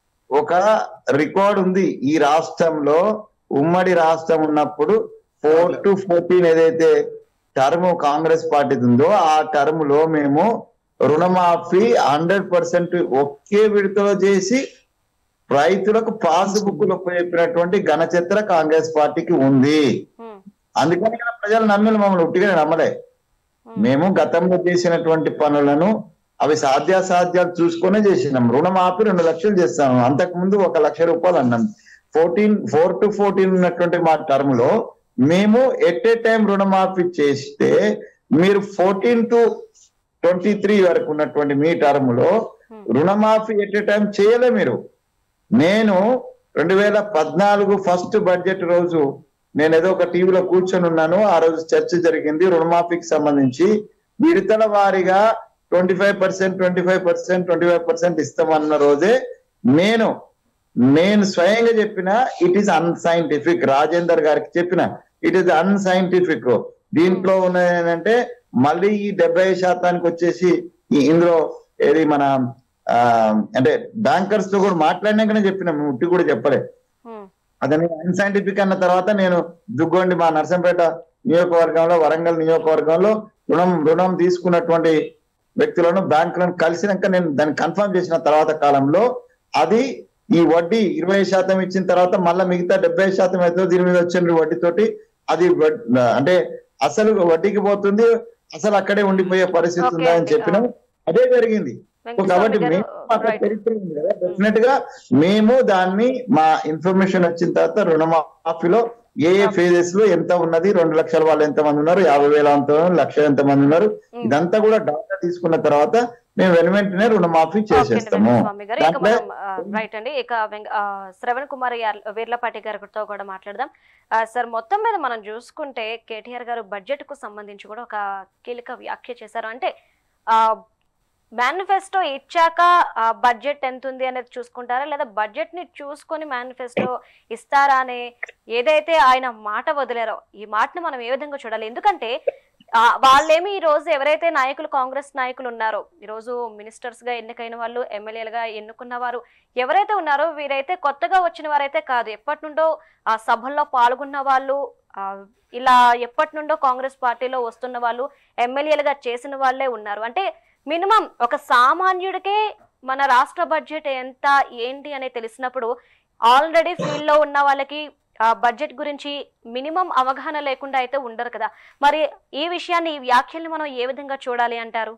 ఒక రికార్డ్ ఉంది ఈ రాష్ట్రంలో ఉమ్మడి రాష్ట్రం ఉన్నప్పుడు ఫోర్ టు ఫోర్టీన్ ఏదైతే టర్మ్ కాంగ్రెస్ పార్టీ ఉందో ఆ టర్మ్ లో మేము రుణమాఫీ హండ్రెడ్ పర్సెంట్ ఒకే విడతలో చేసి రైతులకు పాస్బుక్ లో చెప్పినటువంటి ఘనచిత్ర కాంగ్రెస్ పార్టీకి ఉంది
ఉమ్,
అందుకని కదా ప్రజలు నమ్మిన మమ్మల్ని ఉట్టిగా నమ్మలే
ఉమ్,
మేము గతంలో చేసినటువంటి పనులను అవి సాధ్యాసాధ్యాలు చూసుకునే చేసినాం రుణమాఫీ రెండు లక్షలు చేస్తాము అంతకు ముందు ఒక లక్ష రూపాయలు అన్నాం ఫోర్టీన్ ఫోర్ టు ఫోర్టీన్ ఉన్నటువంటి మా టర్మ్ లో మేము ఎట్ ఏ టైం రుణమాఫీ చేస్తే మీరు ఫోర్టీన్ టు ట్వంటీ త్రీ వరకు ఉన్నటువంటి మీ టర్మ్ లో
ఉమ్,
రుణమాఫీ ఎట్ ఏ టైం చేయలే మీరు నేను రెండు వేల పద్నాలుగు ఫస్ట్ బడ్జెట్ రోజు నేను ఏదో ఒక టీవీలో కూర్చొని ఉన్నాను ఆ రోజు చర్చ జరిగింది రుణమాఫీకి సంబంధించి విడతల వారీగా twenty five percent twenty five percent twenty five percent ఇస్తామన్న రోజే నేను నేను స్వయంగా చెప్పిన ఇట్ ఈస్ అన్సైంటిఫిక్ రాజేందర్ గారికి చెప్పిన ఇట్ ఈస్ అన్సైంటిఫిక్ దీంట్లో ఉన్నది ఏంటంటే మళ్ళీ ఈ డెబ్బై శాతానికి వచ్చేసి ఈ ఇందులో ఏది మన ఆ, అంటే బ్యాంకర్స్ తో కూడా మాట్లాడినాకనే చెప్పిన ముట్టి కూడా చెప్పలే
ఉమ్,
అదని అన్సైంటిఫిక్ అన్న తర్వాత నేను దుగ్గొండి మా నర్సంపేట నియోజకవర్గంలో వరంగల్ నియోజకవర్గంలో రుణం రుణం తీసుకున్నటువంటి వ్యక్తులను బ్యాంకులను కలిసినాక నేను దాన్ని కన్ఫర్మ్ చేసిన తర్వాత కాలంలో అది ఈ వడ్డీ ఇరవై శాతం ఇచ్చిన తర్వాత మళ్ళీ మిగతా డెబ్బై శాతం అయితే దీని మీద వచ్చిన వడ్డీతోటి అది వడ్- అంటే అసలు వడ్డీకి పోతుంది అసలు అక్కడే ఉండిపోయే పరిస్థితి
Okay
ఉందని
అండి.
చెప్పినాం అదే జరిగింది సో
వెంకటస్వామి
కాబట్టి
గారు,
మేము మాకు
right.
చరిత్ర ఉంది కదా డెఫినెట్ గా మేము దాన్ని మా ఇన్ఫర్మేషన్ వచ్చిన తర్వాత రుణమాఫీలో ఏ ఏ ఫేజెస్ లో ఎంత ఉన్నది రెండు లక్షల వాళ్ళు ఎంత మంది ఉన్నారు యాభై వేల ఎంత ఉన్నారు, లక్ష ఎంత మంది ఉన్నారు
ఉమ్.
ఇదంతా కూడా డాటా తీసుకున్న తర్వాత మేము వెను వెంటనే రుణమాఫీ చేసేస్తాము
స్వామి గారు ఇక
దాంట్లో
మనం రైట్ అండి ఇక వెంక- ఆ, శ్రవణ్ కుమార్ యార్- వీర్లపాటి గారితో కూడా మాట్లాడదాం ఆ, సార్ మొత్తం మీద మనం చూసుకుంటే కేటీఆర్ గారు బడ్జెట్ కు సంబంధించి కూడా ఒక కీలక వ్యాఖ్య చేశారు అంటే ఆ మేనిఫెస్టో ఇచ్చాక ఆ బడ్జెట్ ఎంత ఉంది అనేది చూసుకుంటారా లేదా బడ్జెట్ ని చూసుకొని మేనిఫెస్టో ఇస్తారా అనే ఏదైతే ఆయన మాట వదిలేరో ఈ మాటను మనం ఏ విధంగా చూడాలి ఎందుకంటే ఆ, వాళ్ళేమి ఈ రోజు ఎవరైతే నాయకులు కాంగ్రెస్ నాయకులు ఉన్నారో ఈ రోజు మినిస్టర్స్ గా ఎన్నికైన వాళ్ళు ఎమ్మెల్యేలుగా ఎన్నుకున్న వారు ఎవరైతే ఉన్నారో వీరైతే కొత్తగా వచ్చిన వారైతే కాదు ఎప్పటి నుండో ఆ సభల్లో పాల్గొన్న వాళ్ళు ఆ, ఇలా ఎప్పటి నుండో కాంగ్రెస్ పార్టీలో వస్తున్న వాళ్ళు ఎమ్మెల్యేలుగా చేసిన వాళ్ళే ఉన్నారు అంటే మినిమం ఒక సామాన్యుడికే మన రాష్ట్ర బడ్జెట్ ఎంత ఏంటి అనేది తెలిసినప్పుడు ఆల్రెడీ ఫీల్డ్ లో ఉన్న వాళ్ళకి ఆ బడ్జెట్ గురించి మినిమం అవగాహన లేకుండా అయితే ఉండరు కదా మరి ఈ విషయాన్ని ఈ వ్యాఖ్యల్ని మనం ఏ విధంగా చూడాలి అంటారు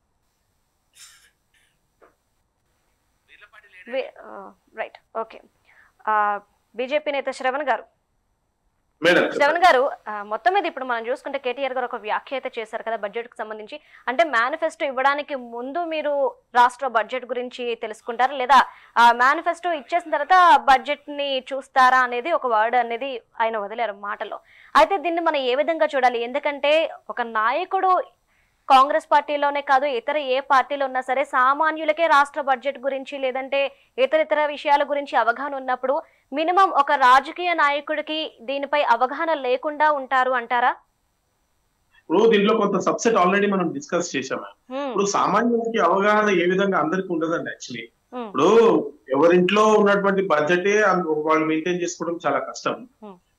రైట్ ఓకే బీజేపీ నేత శ్రవణ్ గారు
మేడం
శ్రవణ్ గారు ఆ, మొత్తం మీద ఇప్పుడు మనం చూసుకుంటే కేటీఆర్ గారు ఒక వ్యాఖ్య అయితే చేశారు కదా బడ్జెట్ కు సంబంధించి అంటే మేనిఫెస్టో ఇవ్వడానికి ముందు మీరు రాష్ట్ర బడ్జెట్ గురించి తెలుసుకుంటారా లేదా ఆ మేనిఫెస్టో ఇచ్చేసిన తర్వాత బడ్జెట్ ని చూస్తారా అనేది ఒక వర్డ్ అనేది ఆయన వదిలేరు మాటలో అయితే దీన్ని మనం ఏ విధంగా చూడాలి ఎందుకంటే ఒక నాయకుడు కాంగ్రెస్ పార్టీలోనే కాదు ఇతర ఏ పార్టీలో ఉన్నా సరే సామాన్యులకే రాష్ట్ర బడ్జెట్ గురించి లేదంటే ఇతర ఇతర విషయాల గురించి అవగాహన ఉన్నప్పుడు మినిమం ఒక రాజకీయ నాయకుడికి దీనిపై అవగాహన లేకుండా ఉంటారు అంటారా
ఇప్పుడు దీంట్లో కొంత సబ్సెట్ ఆల్రెడీ మనం డిస్కస్ చేసాము
హ్మ్,
ఇప్పుడు సామాన్యులకి అవగాహన ఏ విధంగా అందరికి ఉండదండి యాక్చువల్లీ
హ్మ్,
ఇప్పుడు ఎవరింట్లో ఉన్నటువంటి బడ్జెటే వాళ్ళు మెయింటైన్ చేసుకోవడం చాలా కష్టం
Hmm.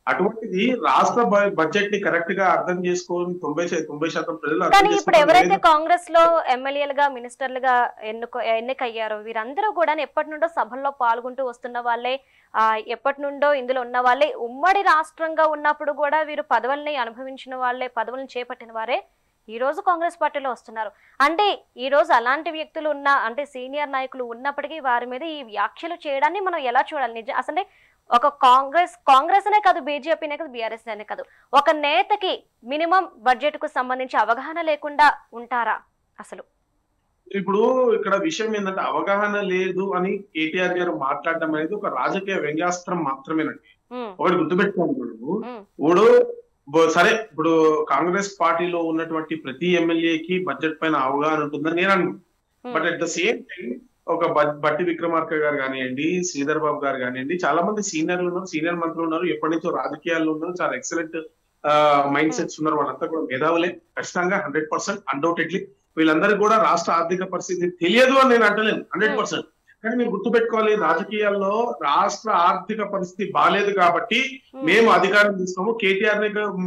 అటువంటిది రాష్ట్ర బ- బడ్జెట్ ని కరెక్ట్ గా అర్థం చేసుకొని తొంభై శా- తొంభై శాతం ప్రజలు అర్థం
కానీ ఇప్పుడు
చేసుకున్నారు.
ఎవరైతే కాంగ్రెస్ లో ఎమ్మెల్యేలుగా మినిస్టర్లుగా ఎన్నుకో ఎన్నికయ్యారో వీరందరూ కూడా ఎప్పటి నుండో సభల్లో పాల్గొంటూ వస్తున్న వాళ్ళే ఆ ఎప్పటి నుండో ఇందులో ఉన్న వాళ్ళే ఉమ్మడి రాష్ట్రంగా ఉన్నప్పుడు కూడా వీరు పదవుల్ని అనుభవించిన వాళ్ళే పదవులను చేపట్టిన వారే ఈ రోజు కాంగ్రెస్ పార్టీలో వస్తున్నారు అంటే ఈ రోజు అలాంటి వ్యక్తులు ఉన్న అంటే సీనియర్ నాయకులు ఉన్నప్పటికీ వారి మీద ఈ వ్యాఖ్యలు చేయడాన్ని మనం ఎలా చూడాలి నిజం అసలు ఒక కాంగ్రెస్ కాంగ్రెస్ అనే కాదు బీజేపీనే కాదు బీఆర్ఎస్ అనే కాదు ఒక నేతకి మినిమం బడ్జెట్ కు సంబంధించి అవగాహన లేకుండా ఉంటారా అసలు
ఇప్పుడు ఇక్కడ విషయం ఏంటంటే అవగాహన లేదు అని కేటీఆర్ గారు మాట్లాడడం అనేది ఒక రాజకీయ వ్యంగ్యాస్త్రం మాత్రమేనండి
ఉమ్,
ఒకటి గుర్తుపెట్టుకోండి మనము
ఉమ్,
ఇప్పుడు బ- సరే ఇప్పుడు కాంగ్రెస్ పార్టీలో ఉన్నటువంటి ప్రతి ఎమ్మెల్యేకి బడ్జెట్ పైన అవగాహన ఉంటుందని నేను అను
um,
but at the same time ఒక బ- బట్టి విక్రమార్క గారు కానివ్వండి శ్రీధర్ బాబు గారు కానివ్వండి చాలా మంది సీనియర్లు ఉన్నారు సీనియర్ మంత్రులు ఉన్నారు ఎప్పటి నుంచో రాజకీయాల్లో ఉన్నారు చాలా ఎక్సలెంట్ మైండ్ సెట్స్ ఉన్నారు వాళ్ళంతా కూడా మేధావులే ఖచ్చితంగా హండ్రెడ్ పర్సెంట్ అన్డౌటెడ్లీ వీళ్ళందరికీ కూడా రాష్ట్ర ఆర్థిక పరిస్థితి తెలియదు అని నేను అంటలేను హండ్రెడ్ పర్సెంట్ కానీ మీరు గుర్తుపెట్టుకోవాలి రాజకీయాల్లో రాష్ట్ర ఆర్థిక పరిస్థితి బాగాలేదు కాబట్టి
ఉమ్,
మేము అధికారం తీసుకోము కేటీఆర్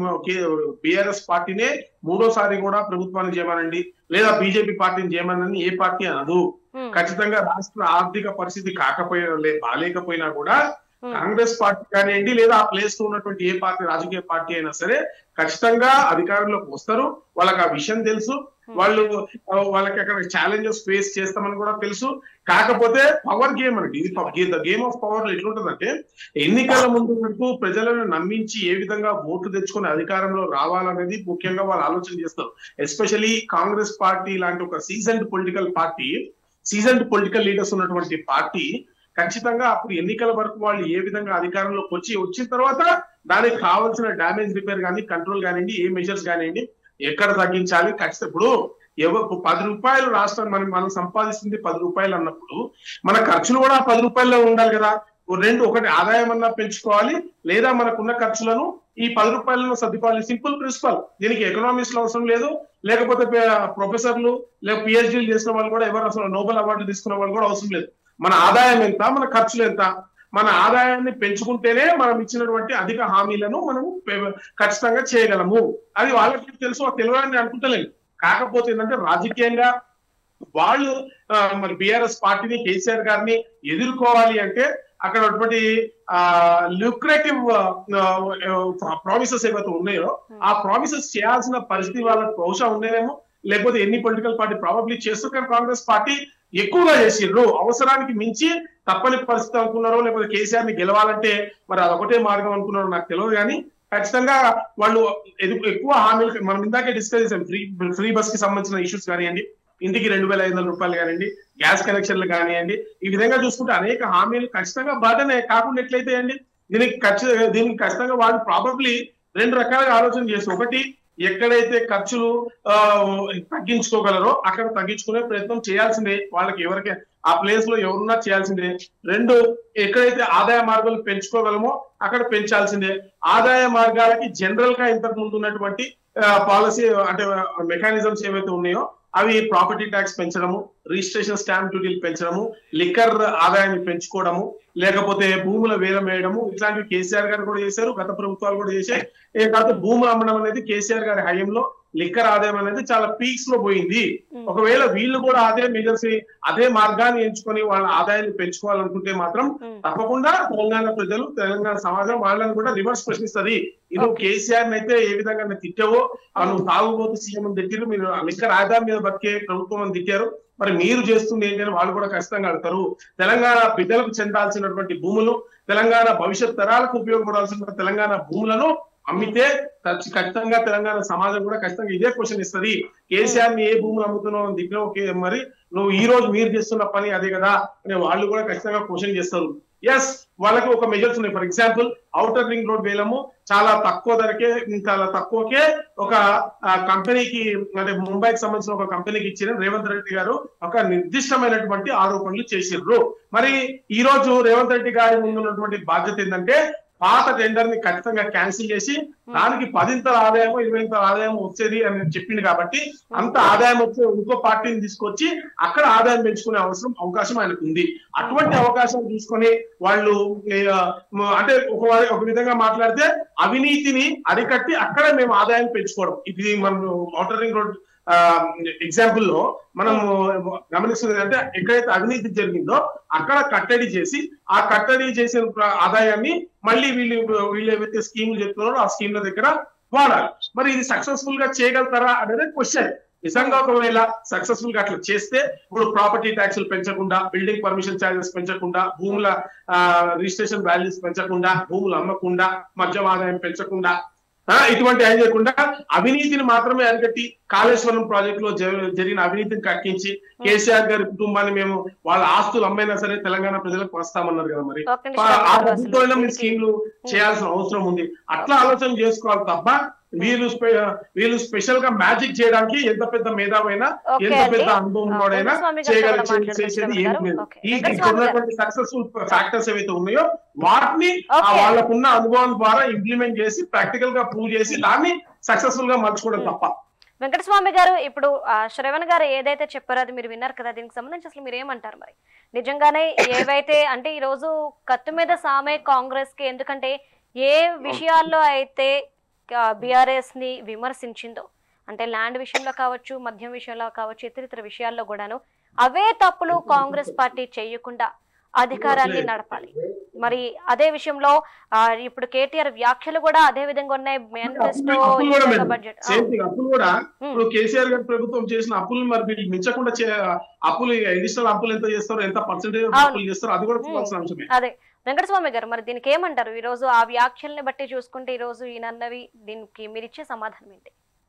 బిఆర్ఎస్ పార్టీనే మూడోసారి కూడా ప్రభుత్వాన్ని చేయమనండి లేదా బీజేపీ పార్టీని చేయమనని ఏ పార్టీ అనదు
ఉమ్,
ఖచ్చితంగా రాష్ట్ర ఆర్థిక పరిస్థితి కాకపోయినా లే- బాలేకపోయినా కూడా
ఉమ్,
కాంగ్రెస్ పార్టీ కానివ్వండి లేదా ఆ ప్లేస్ లో ఉన్నటువంటి ఏ పార్టీ రాజకీయ పార్టీ అయినా సరే ఖచ్చితంగా అధికారంలోకి వస్తారు వాళ్ళకి ఆ విషయం తెలుసు వాళ్ళు ఆ, వాళ్ళకి అక్కడ ఛాలెంజెస్ ఫేస్ చేస్తామని కూడా తెలుసు కాకపోతే పవర్ గేమ్ అండి ఇది గేమ్ ఆఫ్ పవర్ ఎట్లుంటదంటే ఎన్నికల ముందు వరకు ప్రజలను నమ్మించి ఏ విధంగా ఓట్లు తెచ్చుకొని అధికారంలో రావాలనేది ముఖ్యంగా వాళ్ళు ఆలోచన చేస్తారు ఎస్పెషలీ కాంగ్రెస్ పార్టీ లాంటి ఒక seasoned political party seasoned political leaders ఉన్నటువంటి పార్టీ ఖచ్చితంగా అప్పుడు ఎన్నికల వరకు వాళ్ళు ఏ విధంగా అధికారంలోకి వచ్చి వచ్చిన తర్వాత దానికి కావాల్సిన డ్యామేజ్ రిపేర్ కానీ కంట్రోల్ కానివ్వండి ఏ మెజర్స్ కానివ్వండి ఎక్కడ తగ్గించాలి ఖచ్చితంగా ఇప్పుడు ఎవరు పది రూపాయలు రాష్ట్రం మనం మనం సంపాదిస్తుంది పది రూపాయలు అన్నప్పుడు మన ఖర్చులు కూడా పది రూపాయల్లో ఉండాలి కదా ఓ రెండు ఒకటి ఆదాయం అన్నా పెంచుకోవాలి లేదా మనకున్న ఖర్చులను ఈ పది రూపాయలను సర్దుకోవాలి సింపుల్ ప్రిన్సిపల్ దీనికి ఎకనామిక్స్ లో అవసరం లేదు లేకపోతే పే- ప్రొఫెసర్లు లేక పిహెచ్డీలు చేసిన వాళ్ళు కూడా ఎవరు అసలు నోబెల్ అవార్డు తీసుకున్న వాళ్ళు కూడా అవసరం లేదు మన ఆదాయం ఎంత మన ఖర్చులు ఎంత మన ఆదాయాన్ని పెంచుకుంటేనే మనం ఇచ్చినటువంటి అధిక హామీలను మనము పే- ఖచ్చితంగా చేయగలము అది వాళ్ళకి తెలుసు వాళ్ళకి తెలియదని నేను అనుకుంటలేను కాకపోతే ఏంటంటే రాజకీయంగా వాళ్ళు ఆ, మరి బిఆర్ఎస్ పార్టీని కేసీఆర్ గారిని ఎదుర్కోవాలి అంటే అక్కడ ఉన్నటువంటి ఆ లుక్రేటివ్ ప్రామిసెస్ ఏవైతే ఉన్నాయో ఆ ప్రామిసెస్ చేయాల్సిన పరిస్థితి వాళ్ళకి బహుశా ఉండేనేమో లేకపోతే ఎన్ని పొలిటికల్ పార్టీ ప్రాబబ్లీ చేస్తూ కానీ కాంగ్రెస్ పార్టీ ఎక్కువగా చేసిర్రు అవసరానికి మించి తప్పని పరిస్థితి అనుకున్నారో లేకపోతే కేసీఆర్ ని గెలవాలంటే మరి అదొకటే మార్గం అనుకున్నారో నాకు తెలియదు కానీ ఖచ్చితంగా వాళ్ళు ఎదు- ఎక్కువ హామీలు మనం ఇందాకే డిస్కస్ చేసాం ఫ్రీ ఫ్రీ బస్ కి సంబంధించిన ఇష్యూస్ కానివ్వండి ఇంటికి రెండు వేల ఐదు వందల రూపాయలు కానివ్వండి గ్యాస్ కనెక్షన్లు కానివ్వండి ఈ విధంగా చూసుకుంటే అనేక హామీలు ఖచ్చితంగా బాధనే కాకుండా ఎట్లయితే అండి దీనికి ఖర్చు దీనికి ఖచ్చితంగా వాళ్ళు ప్రాబబ్లీ రెండు రకాలుగా ఆలోచన చేస్తారు ఒకటి ఎక్కడైతే ఖర్చులు ఆ, తగ్గించుకోగలరో అక్కడ తగ్గించుకునే ప్రయత్నం చేయాల్సిందే వాళ్ళకి ఎవరికి ఆ ప్లేస్ లో ఎవరున్నా చేయాల్సిందే రెండు ఎక్కడైతే ఆదాయ మార్గాలు పెంచుకోగలమో అక్కడ పెంచాల్సిందే ఆదాయ మార్గాలకి జనరల్ గా ఇంతకు ముందు ఉన్నటువంటి పాలసీ అంటే మెకానిజమ్స్ ఏవైతే ఉన్నాయో అవి ప్రాపర్టీ ట్యాక్స్ పెంచడము రిజిస్ట్రేషన్ స్టాంప్ డ్యూటీలు పెంచడము లిక్కర్ ఆదాయాన్ని పెంచుకోవడము లేకపోతే భూముల వేలం వేయడము ఇట్లాంటివి కేసీఆర్ గారు కూడా చేశారు గత ప్రభుత్వాలు కూడా చేశాయి ఏ కాకపోతే భూములు అమ్మడం అనేది కేసీఆర్ గారి హయాంలో లిక్కర్ ఆదాయం అనేది చాలా పీక్స్ లో పోయింది
ఉమ్,
ఒకవేళ వీళ్ళు కూడా అదే మెజర్స్ అదే మార్గాన్ని ఎంచుకొని వాళ్ళ ఆదాయాన్ని పెంచుకోవాలనుకుంటే మాత్రం
ఉమ్,
తప్పకుండా తెలంగాణ ప్రజలు తెలంగాణ సమాజం వాళ్ళని కూడా రివర్స్ ప్రశ్నిస్తది ఇది కేసీఆర్ అయితే ఏ విధంగా నువ్వు తిట్టావో ఆ నువ్వు తాగుబోతు సీఎం అని తిట్టారు మీరు లిక్కర్ ఆదాయం మీద బతికే ప్రభుత్వం అని తిట్టారు మరి మీరు చేస్తుంది ఏంటని వాళ్ళు కూడా ఖచ్చితంగా అడతారు తెలంగాణ బిడ్డలకు చెందాల్సినటువంటి భూములు తెలంగాణ భవిష్యత్ తరాలకు ఉపయోగపడాల్సిన తెలంగాణ భూములను అమ్మితే ఖచ్చి- ఖచ్చితంగా తెలంగాణ సమాజం కూడా ఖచ్చితంగా ఇదే క్వశ్చన్ ఇస్తది కేసీఆర్ ని ఏ భూములు అమ్ముతున్నావు అని దిగిన ఓకే మరి నువ్వు ఈ రోజు మీరు చేస్తున్న పని అదే కదా అని వాళ్ళు కూడా ఖచ్చితంగా క్వశ్చన్ చేస్తారు ఎస్ వాళ్ళకి ఒక మెజర్స్ ఉన్నాయి for example outer ring road వేలము చాలా తక్కువ ధరకే చాలా తక్కువకే ఒక ఆ, కంపెనీకి అంటే ముంబైకి సంబంధించిన ఒక కంపెనీకి ఇచ్చిన రేవంత్ రెడ్డి గారు ఒక నిర్దిష్టమైనటువంటి ఆరోపణలు చేసిర్రు మరి ఈ రోజు రేవంత్ రెడ్డి గారి ముందు ఉన్నటువంటి బాధ్యత ఏంటంటే పాత టెండర్ ని ఖచ్చితంగా క్యాన్సిల్ చేసి దానికి పదింతల ఆదాయం ఇరవైంతల ఆదాయం వచ్చేది అని చెప్పింది కాబట్టి అంత ఆదాయం వచ్చే ఇంకో పార్టీని తీసుకొచ్చి అక్కడ ఆదాయం పెంచుకునే అవసరం అవకాశం ఆయనకు ఉంది అటువంటి అవకాశం తీసుకొని వాళ్ళు ఏ, మ- అంటే ఒక ఒక విధంగా మాట్లాడితే అవినీతిని అరికట్టి అక్కడ మేము ఆదాయం పెంచుకోవడం ఇది మనం ఔటర్ రింగ్ రోడ్ ఎగ్జాంపుల్ లో మనం గమనిస్తుంది అంటే ఎక్కడైతే అవినీతి జరిగిందో అక్కడ కట్టడి చేసి ఆ కట్టడి చేసిన ప్ర- ఆదాయాన్ని మళ్ళీ వీళ్ళు వీళ్ళు ఏవైతే స్కీములు చెప్తున్నారో ఆ స్కీమ్ల దగ్గర వాడాలి మరి ఇది సక్సెస్ఫుల్ గా చేయగలుగుతారా అనేది క్వశ్చన్ నిజంగా ఒకవేళ సక్సెస్ఫుల్ గా అట్లా చేస్తే ఇప్పుడు ప్రాపర్టీ ట్యాక్సులు పెంచకుండా బిల్డింగ్ పర్మిషన్ ఛార్జెస్ పెంచకుండా భూముల రిజిస్ట్రేషన్ వాల్యూస్ పెంచకుండా భూములు అమ్మకుండా మద్యం ఆదాయం పెంచకుండా ఆ, ఇటువంటి ఏం చేయకుండా అవినీతిని మాత్రమే అరికట్టి కాళేశ్వరం ప్రాజెక్ట్ లో జరి- జరిగిన అవినీతిని కక్కించి కేసీఆర్ గారి కుటుంబాన్ని మేము వాళ్ళ ఆస్తులు అమ్మైనా సరే తెలంగాణ ప్రజలకు వస్తామన్నారు కదా మరి
ఒక్క నిమిషం
ఆ
గారు, అసలు
ప్రభుత్వంలో మీరు
దీనికి-
స్కీమ్లు చేయాల్సిన అవసరం ఉంది అట్లా ఆలోచన చేసుకోవాలి తప్ప వీళ్ళు స్పె- వీళ్ళు స్పెషల్ గా మ్యాజిక్ చేయడానికి ఎంత పెద్ద మేధావైనా
ఓకే
ఎంత
అండి.
పెద్ద అనుభవం
ఆ,
ఉన్నోడైనా
వెంకటస్వామి గారితో
చేయగల
కూడా మాట్లాడదాం
చేసేది
శ్రవణ్
ఏం
గారు.
లేదు
ఓకే.
ఈ
వెంకటస్వామి గారు.
ఉన్నటువంటి సక్సెస్ఫుల్ ఫ్యాక్టర్స్ ఏవైతే ఉన్నాయో వాటిని ఆ
ఓకే.
వాళ్ళకున్న అనుభవం ద్వారా ఇంప్లిమెంట్ చేసి ప్రాక్టికల్ గా ప్రూవ్ చేసి దాన్ని సక్సెస్ఫుల్ గా మలుచుకోవడం తప్ప
వెంకటస్వామి గారు ఇప్పుడు ఆ, శ్రవణ్ గారు ఏదైతే చెప్పారో అది మీరు విన్నారు కదా దీనికి సంబంధించి అసలు మీరు ఏమంటారు మరి నిజంగానే ఏవైతే అంటే ఈ రోజు కత్తి మీద సామే కాంగ్రెస్ కి ఎందుకంటే ఏ విషయాల్లో అయితే బిఆర్ఎస్ ని విమర్శించిందో అంటే ల్యాండ్ విషయంలో కావచ్చు మద్యం విషయంలో కావచ్చు ఇతర ఇతర విషయాల్లో కూడాను అవే తప్పులు కాంగ్రెస్ పార్టీ చేయకుండా అధికారాన్ని నడపాలి మరి అదే విషయంలో ఆ, ఇప్పుడు కేటీఆర్ వ్యాఖ్యలు కూడా అదే విధంగా ఉన్నాయి మేనిఫెస్టో
అప్పులు కూడా మేడం.
బడ్జెట్
సేమ్ థింగ్ అప్పులు కూడా ఇప్పుడు కేసీఆర్ గారి ప్రభుత్వం చేసిన అప్పులు మరి వీళ్ళు మించకుండా చే- అప్పులు అడిషనల్ అప్పులు ఎంత చేస్తారో ఎంత పర్సెంటేజ్
అవును.
అప్పులు చేస్తారో అది కూడా చూడాల్సిన అంశమే
అదే వెంకటస్వామి గారు మరి దీనికి ఏమంటారు ఈ రోజు ఆ వ్యాఖ్యల్ని బట్టి చూసుకుంటే ఈ రోజు ఈయనన్నవి దీనికి మీరు ఇచ్చే సమాధానం ఏంటి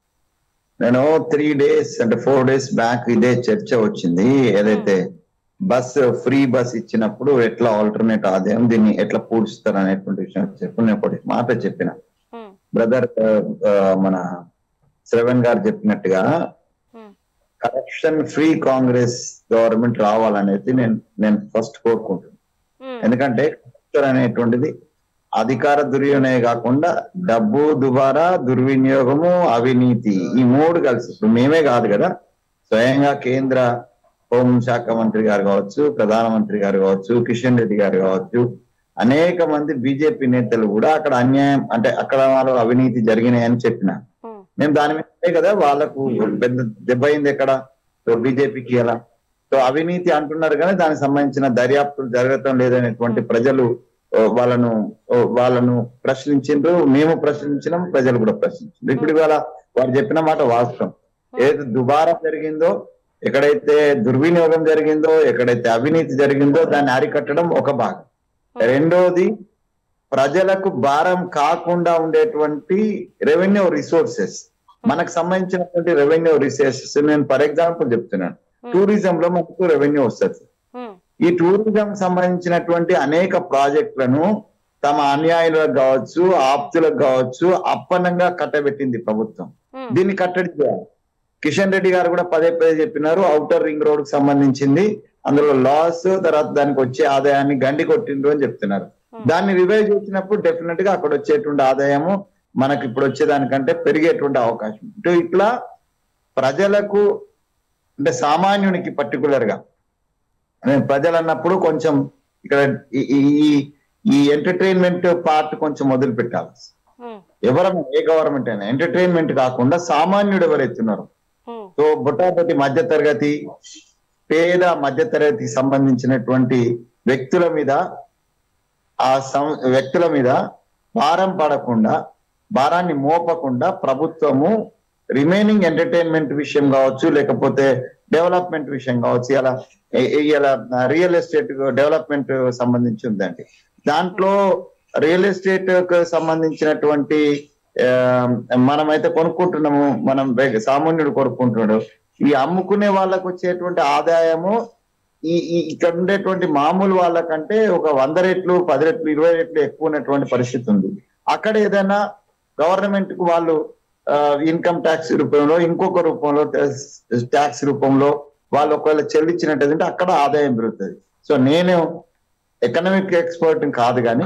నేను త్రీ డేస్ అంటే ఫోర్ డేస్ బ్యాక్ ఇదే చర్చ వచ్చింది ఏదైతే బస్ ఫ్రీ బస్ ఇచ్చినప్పుడు ఎట్లా ఆల్టర్నేట్ ఆదాయం దీన్ని ఎట్లా పూడుస్తారు అనేటువంటి విషయం చెప్పు నేను ఒకటి మాట చెప్పిన
ఉమ్,
బ్రదర్ మన శ్రవణ్ గారు చెప్పినట్టుగా
ఉమ్,
కరప్షన్ ఫ్రీ కాంగ్రెస్ గవర్నమెంట్ రావాలనేది నేను నేను ఫస్ట్ కోరుకుంటున్నాను
ఉమ్,
ఎందుకంటే కరప్షన్ అనేటువంటిది అధికార దుర్వినియోగమే కాకుండా డబ్బు దుబారా దుర్వినియోగము అవినీతి ఈ మూడు కలిసి ఇప్పుడు మేమే కాదు కదా స్వయంగా కేంద్ర హోంశాఖ మంత్రి గారు కావచ్చు ప్రధానమంత్రి గారు కావచ్చు కిషన్ రెడ్డి గారు కావచ్చు అనేక మంది బీజేపీ నేతలు కూడా అక్కడ అన్యాయం అంటే అక్కడ వాళ్ళు అవినీతి జరిగినాయని చెప్పిన
ఉమ్,
మేము దాని మీదే కదా వాళ్ళకు పెద్ద దెబ్బ అయింది ఎక్కడ బీజేపీకి ఎలా సో అవినీతి అంటున్నారు కానీ దానికి సంబంధించిన దర్యాప్తులు జరగటం లేదనేటువంటి ప్రజలు ఓ, వాళ్ళను ఓ, వాళ్ళను ప్రశ్నించిండ్రు మేము ప్రశ్నించినాం ప్రజలు కూడా ప్రశ్నించారు ఇప్పుడు ఇవాళ వారు చెప్పిన మాట వాస్తవం ఏది దుబారా జరిగిందో ఎక్కడైతే దుర్వినియోగం జరిగిందో ఎక్కడైతే అవినీతి జరిగిందో దాన్ని అరికట్టడం ఒక భాగం రెండోది ప్రజలకు భారం కాకుండా ఉండేటువంటి రెవెన్యూ రిసోర్సెస్ మనకు సంబంధించినటువంటి రెవెన్యూ రిసోర్సెస్ నేను ఫర్ ఎగ్జాంపుల్ చెప్తున్నాను టూరిజం లో మనకు రెవెన్యూ వస్తుంది
ఉమ్,
ఈ టూరిజం సంబంధించినటువంటి అనేక ప్రాజెక్టులను తమ అన్యాయులకు కావచ్చు ఆప్తులకు కావచ్చు అప్పనంగా కట్టబెట్టింది ప్రభుత్వం
ఉమ్,
దీన్ని కట్టడి చేయాలి కిషన్ రెడ్డి గారు కూడా పదే పదే చెప్పినారు ఔటర్ రింగ్ రోడ్ కు సంబంధించింది అందులో లాస్ తర్వాత దానికి వచ్చే ఆదాయాన్ని గండి కొట్టిండ్రు అని చెప్తున్నారు దాన్ని రివైవ్ చేసినప్పుడు డెఫినెట్ గా అక్కడ వచ్చేటువంటి ఆదాయము మనకి ఇప్పుడు వచ్చేదానికంటే పెరిగేటువంటి అవకాశం ఇటు ఇట్లా ప్రజలకు అంటే సామాన్యునికి పర్టికులర్ గా నేను ప్రజలు అన్నప్పుడు కొంచెం ఇక్కడ ఈ- ఈ ఈ ఎంటర్టైన్మెంట్ పార్ట్ కొంచెం మొదలు పెట్టాలి
ఉమ్,
ఎవరైనా ఏ గవర్నమెంట్ అయినా ఎంటర్టైన్మెంట్ కాకుండా సామాన్యుడు ఎవరైతే ఉన్నారో
ఉమ్,
సో బుట్టాబొట్టి మధ్య తరగతి పేద మధ్య తరగతికి సంబంధించినటువంటి వ్యక్తుల మీద ఆ సం- వ్యక్తుల మీద భారం పడకుండా భారాన్ని మోపకుండా ప్రభుత్వము రిమైనింగ్ ఎంటర్టైన్మెంట్ విషయం కావచ్చు లేకపోతే డెవలప్మెంట్ విషయం కావచ్చు ఇలా ఇలా రియల్ ఎస్టేట్ డెవలప్మెంట్ సంబంధించి ఉందండి దాంట్లో రియల్ ఎస్టేట్ కు సంబంధించినటువంటి ఆ, మనమైతే కొనుక్కుంటున్నాము మనం బయట సామాన్యుడు కొనుక్కుంటున్నాడు ఈ అమ్ముకునే వాళ్ళకు వచ్చేటువంటి ఆదాయము ఈ ఈ ఇక్కడ ఉండేటువంటి మామూలు వాళ్ళకంటే ఒక వంద రెట్లు పది రెట్లు ఇరవై రెట్లు ఎక్కువ ఉన్నటువంటి పరిస్థితి ఉంది అక్కడ ఏదైనా గవర్నమెంట్ కు వాళ్ళు ఇన్కమ్ ట్యాక్స్ రూపంలో ఇంకొక రూపంలో ట్యాక్స్ రూపంలో వాళ్ళు ఒకవేళ చెల్లించినట్టయితే అక్కడ ఆదాయం పెరుగుతుంది సో నేను ఎకనామిక్ ఎక్స్పర్ట్ కాదు కానీ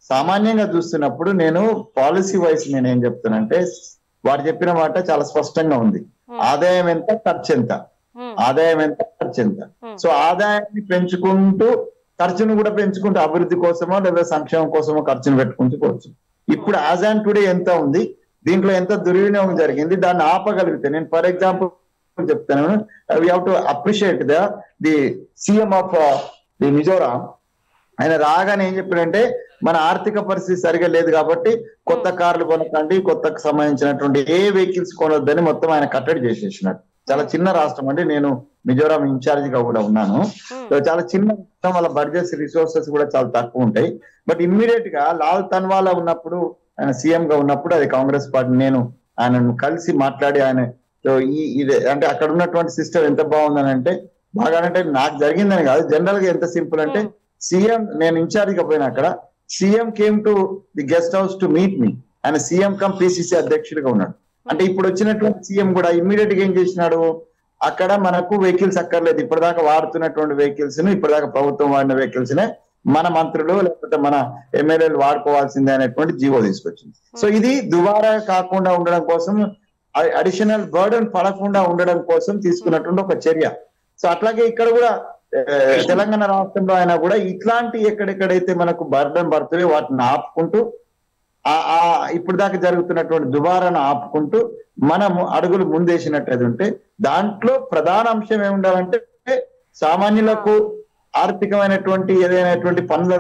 సామాన్యంగా చూస్తున్నప్పుడు నేను పాలసీ వైస్ నేను ఏం చెప్తానంటే వారు చెప్పిన మాట చాలా స్పష్టంగా ఉంది
ఉమ్,
ఆదాయం ఎంత ఖర్చు ఎంత
ఉమ్,
ఆదాయం ఎంత ఖర్చు ఎంత
ఉమ్,
సో ఆదాయాన్ని పెంచుకుంటూ ఖర్చును కూడా పెంచుకుంటూ అభివృద్ధి కోసమో లేదా సంక్షేమం కోసమో ఖర్చును పెట్టుకుంటూ పోవచ్చు ఇప్పుడు యాజ్ ఆన్ టుడే ఎంత ఉంది దీంట్లో ఎంత దుర్వినియోగం జరిగింది దాన్ని ఆపగలిగితే నేను ఫర్ ఎగ్జాంపుల్ చెప్తాను we have to appreciate the the CM of the Mizoram ఆయన రాగానే ఏం చెప్పాడంటే మన ఆర్థిక పరిస్థితి సరిగా లేదు కాబట్టి కొత్త కార్లు కొనకండి కొత్తకు సంబంధించినటువంటి ఏ వెహికల్స్ కొనొద్దని మొత్తం ఆయన కట్టడి చేసేసినాడు చాలా చిన్న రాష్ట్రం అంటే నేను మిజోరాం ఇన్ఛార్జ్ గా కూడా ఉన్నాను
ఉమ్,
సో చాలా చిన్న రాష్ట్రం వాళ్ళ బడ్జెట్స్ రిసోర్సెస్ కూడా చాలా తక్కువ ఉంటాయి బట్ ఇమ్మీడియట్ గా లాల్ తన్వాలా ఉన్నప్పుడు ఆయన సీఎం గా ఉన్నప్పుడు అది కాంగ్రెస్ పార్టీ నేను ఆయనను కలిసి మాట్లాడి ఆయన సో ఈ ఇది అంటే అక్కడ ఉన్నటువంటి సిస్టమ్ ఎంత బాగుందని అంటే బాగా అంటే నాకు జరిగిందని కాదు జనరల్ గా ఎంత సింపుల్ అంటే
ఉమ్,
సీఎం నేను ఇన్ఛార్జ్ గా పోయినా అక్కడ CM came to the guest house to meet me ఆయన సీఎం కమ్ పిసిసి అధ్యక్షుడిగా ఉన్నాడు అంటే ఇప్పుడు వచ్చినటువంటి సీఎం కూడా ఇమ్మీడియట్ గా ఏం చేసినాడు అక్కడ మనకు వెహికల్స్ అక్కర్లేదు ఇప్పటిదాకా వాడుతున్నటువంటి వెహికల్స్ ను ఇప్పటిదాకా ప్రభుత్వం వాడిన వెహికల్స్ నే మన మంత్రులు లేకపోతే మన ఎమ్మెల్యేలు వాడుకోవాల్సిందే అనేటువంటి జీవో తీసుకొచ్చింది సో ఇది దుబారా కాకుండా ఉండడం కోసం అడిషనల్ బర్డన్ పడకుండా ఉండడం కోసం తీసుకున్నటువంటి ఒక చర్య సో అట్లాగే ఇక్కడ కూడా ఆ, తెలంగాణ రాష్ట్రంలో అయినా కూడా ఇట్లాంటి ఎక్కడెక్కడైతే మనకు బర్డన్ పడుతున్నాయో వాటిని ఆపుకుంటూ ఆ ఆ ఇప్పుడు దాకా జరుగుతున్నటువంటి దుబారాను ఆపుకుంటూ మనము అడుగులు ముందేసినట్టు ఉంటే దాంట్లో ప్రధాన అంశం ఏముండాలంటే సామాన్యులకు ఆర్థికమైనటువంటి ఏదైనటువంటి పనుల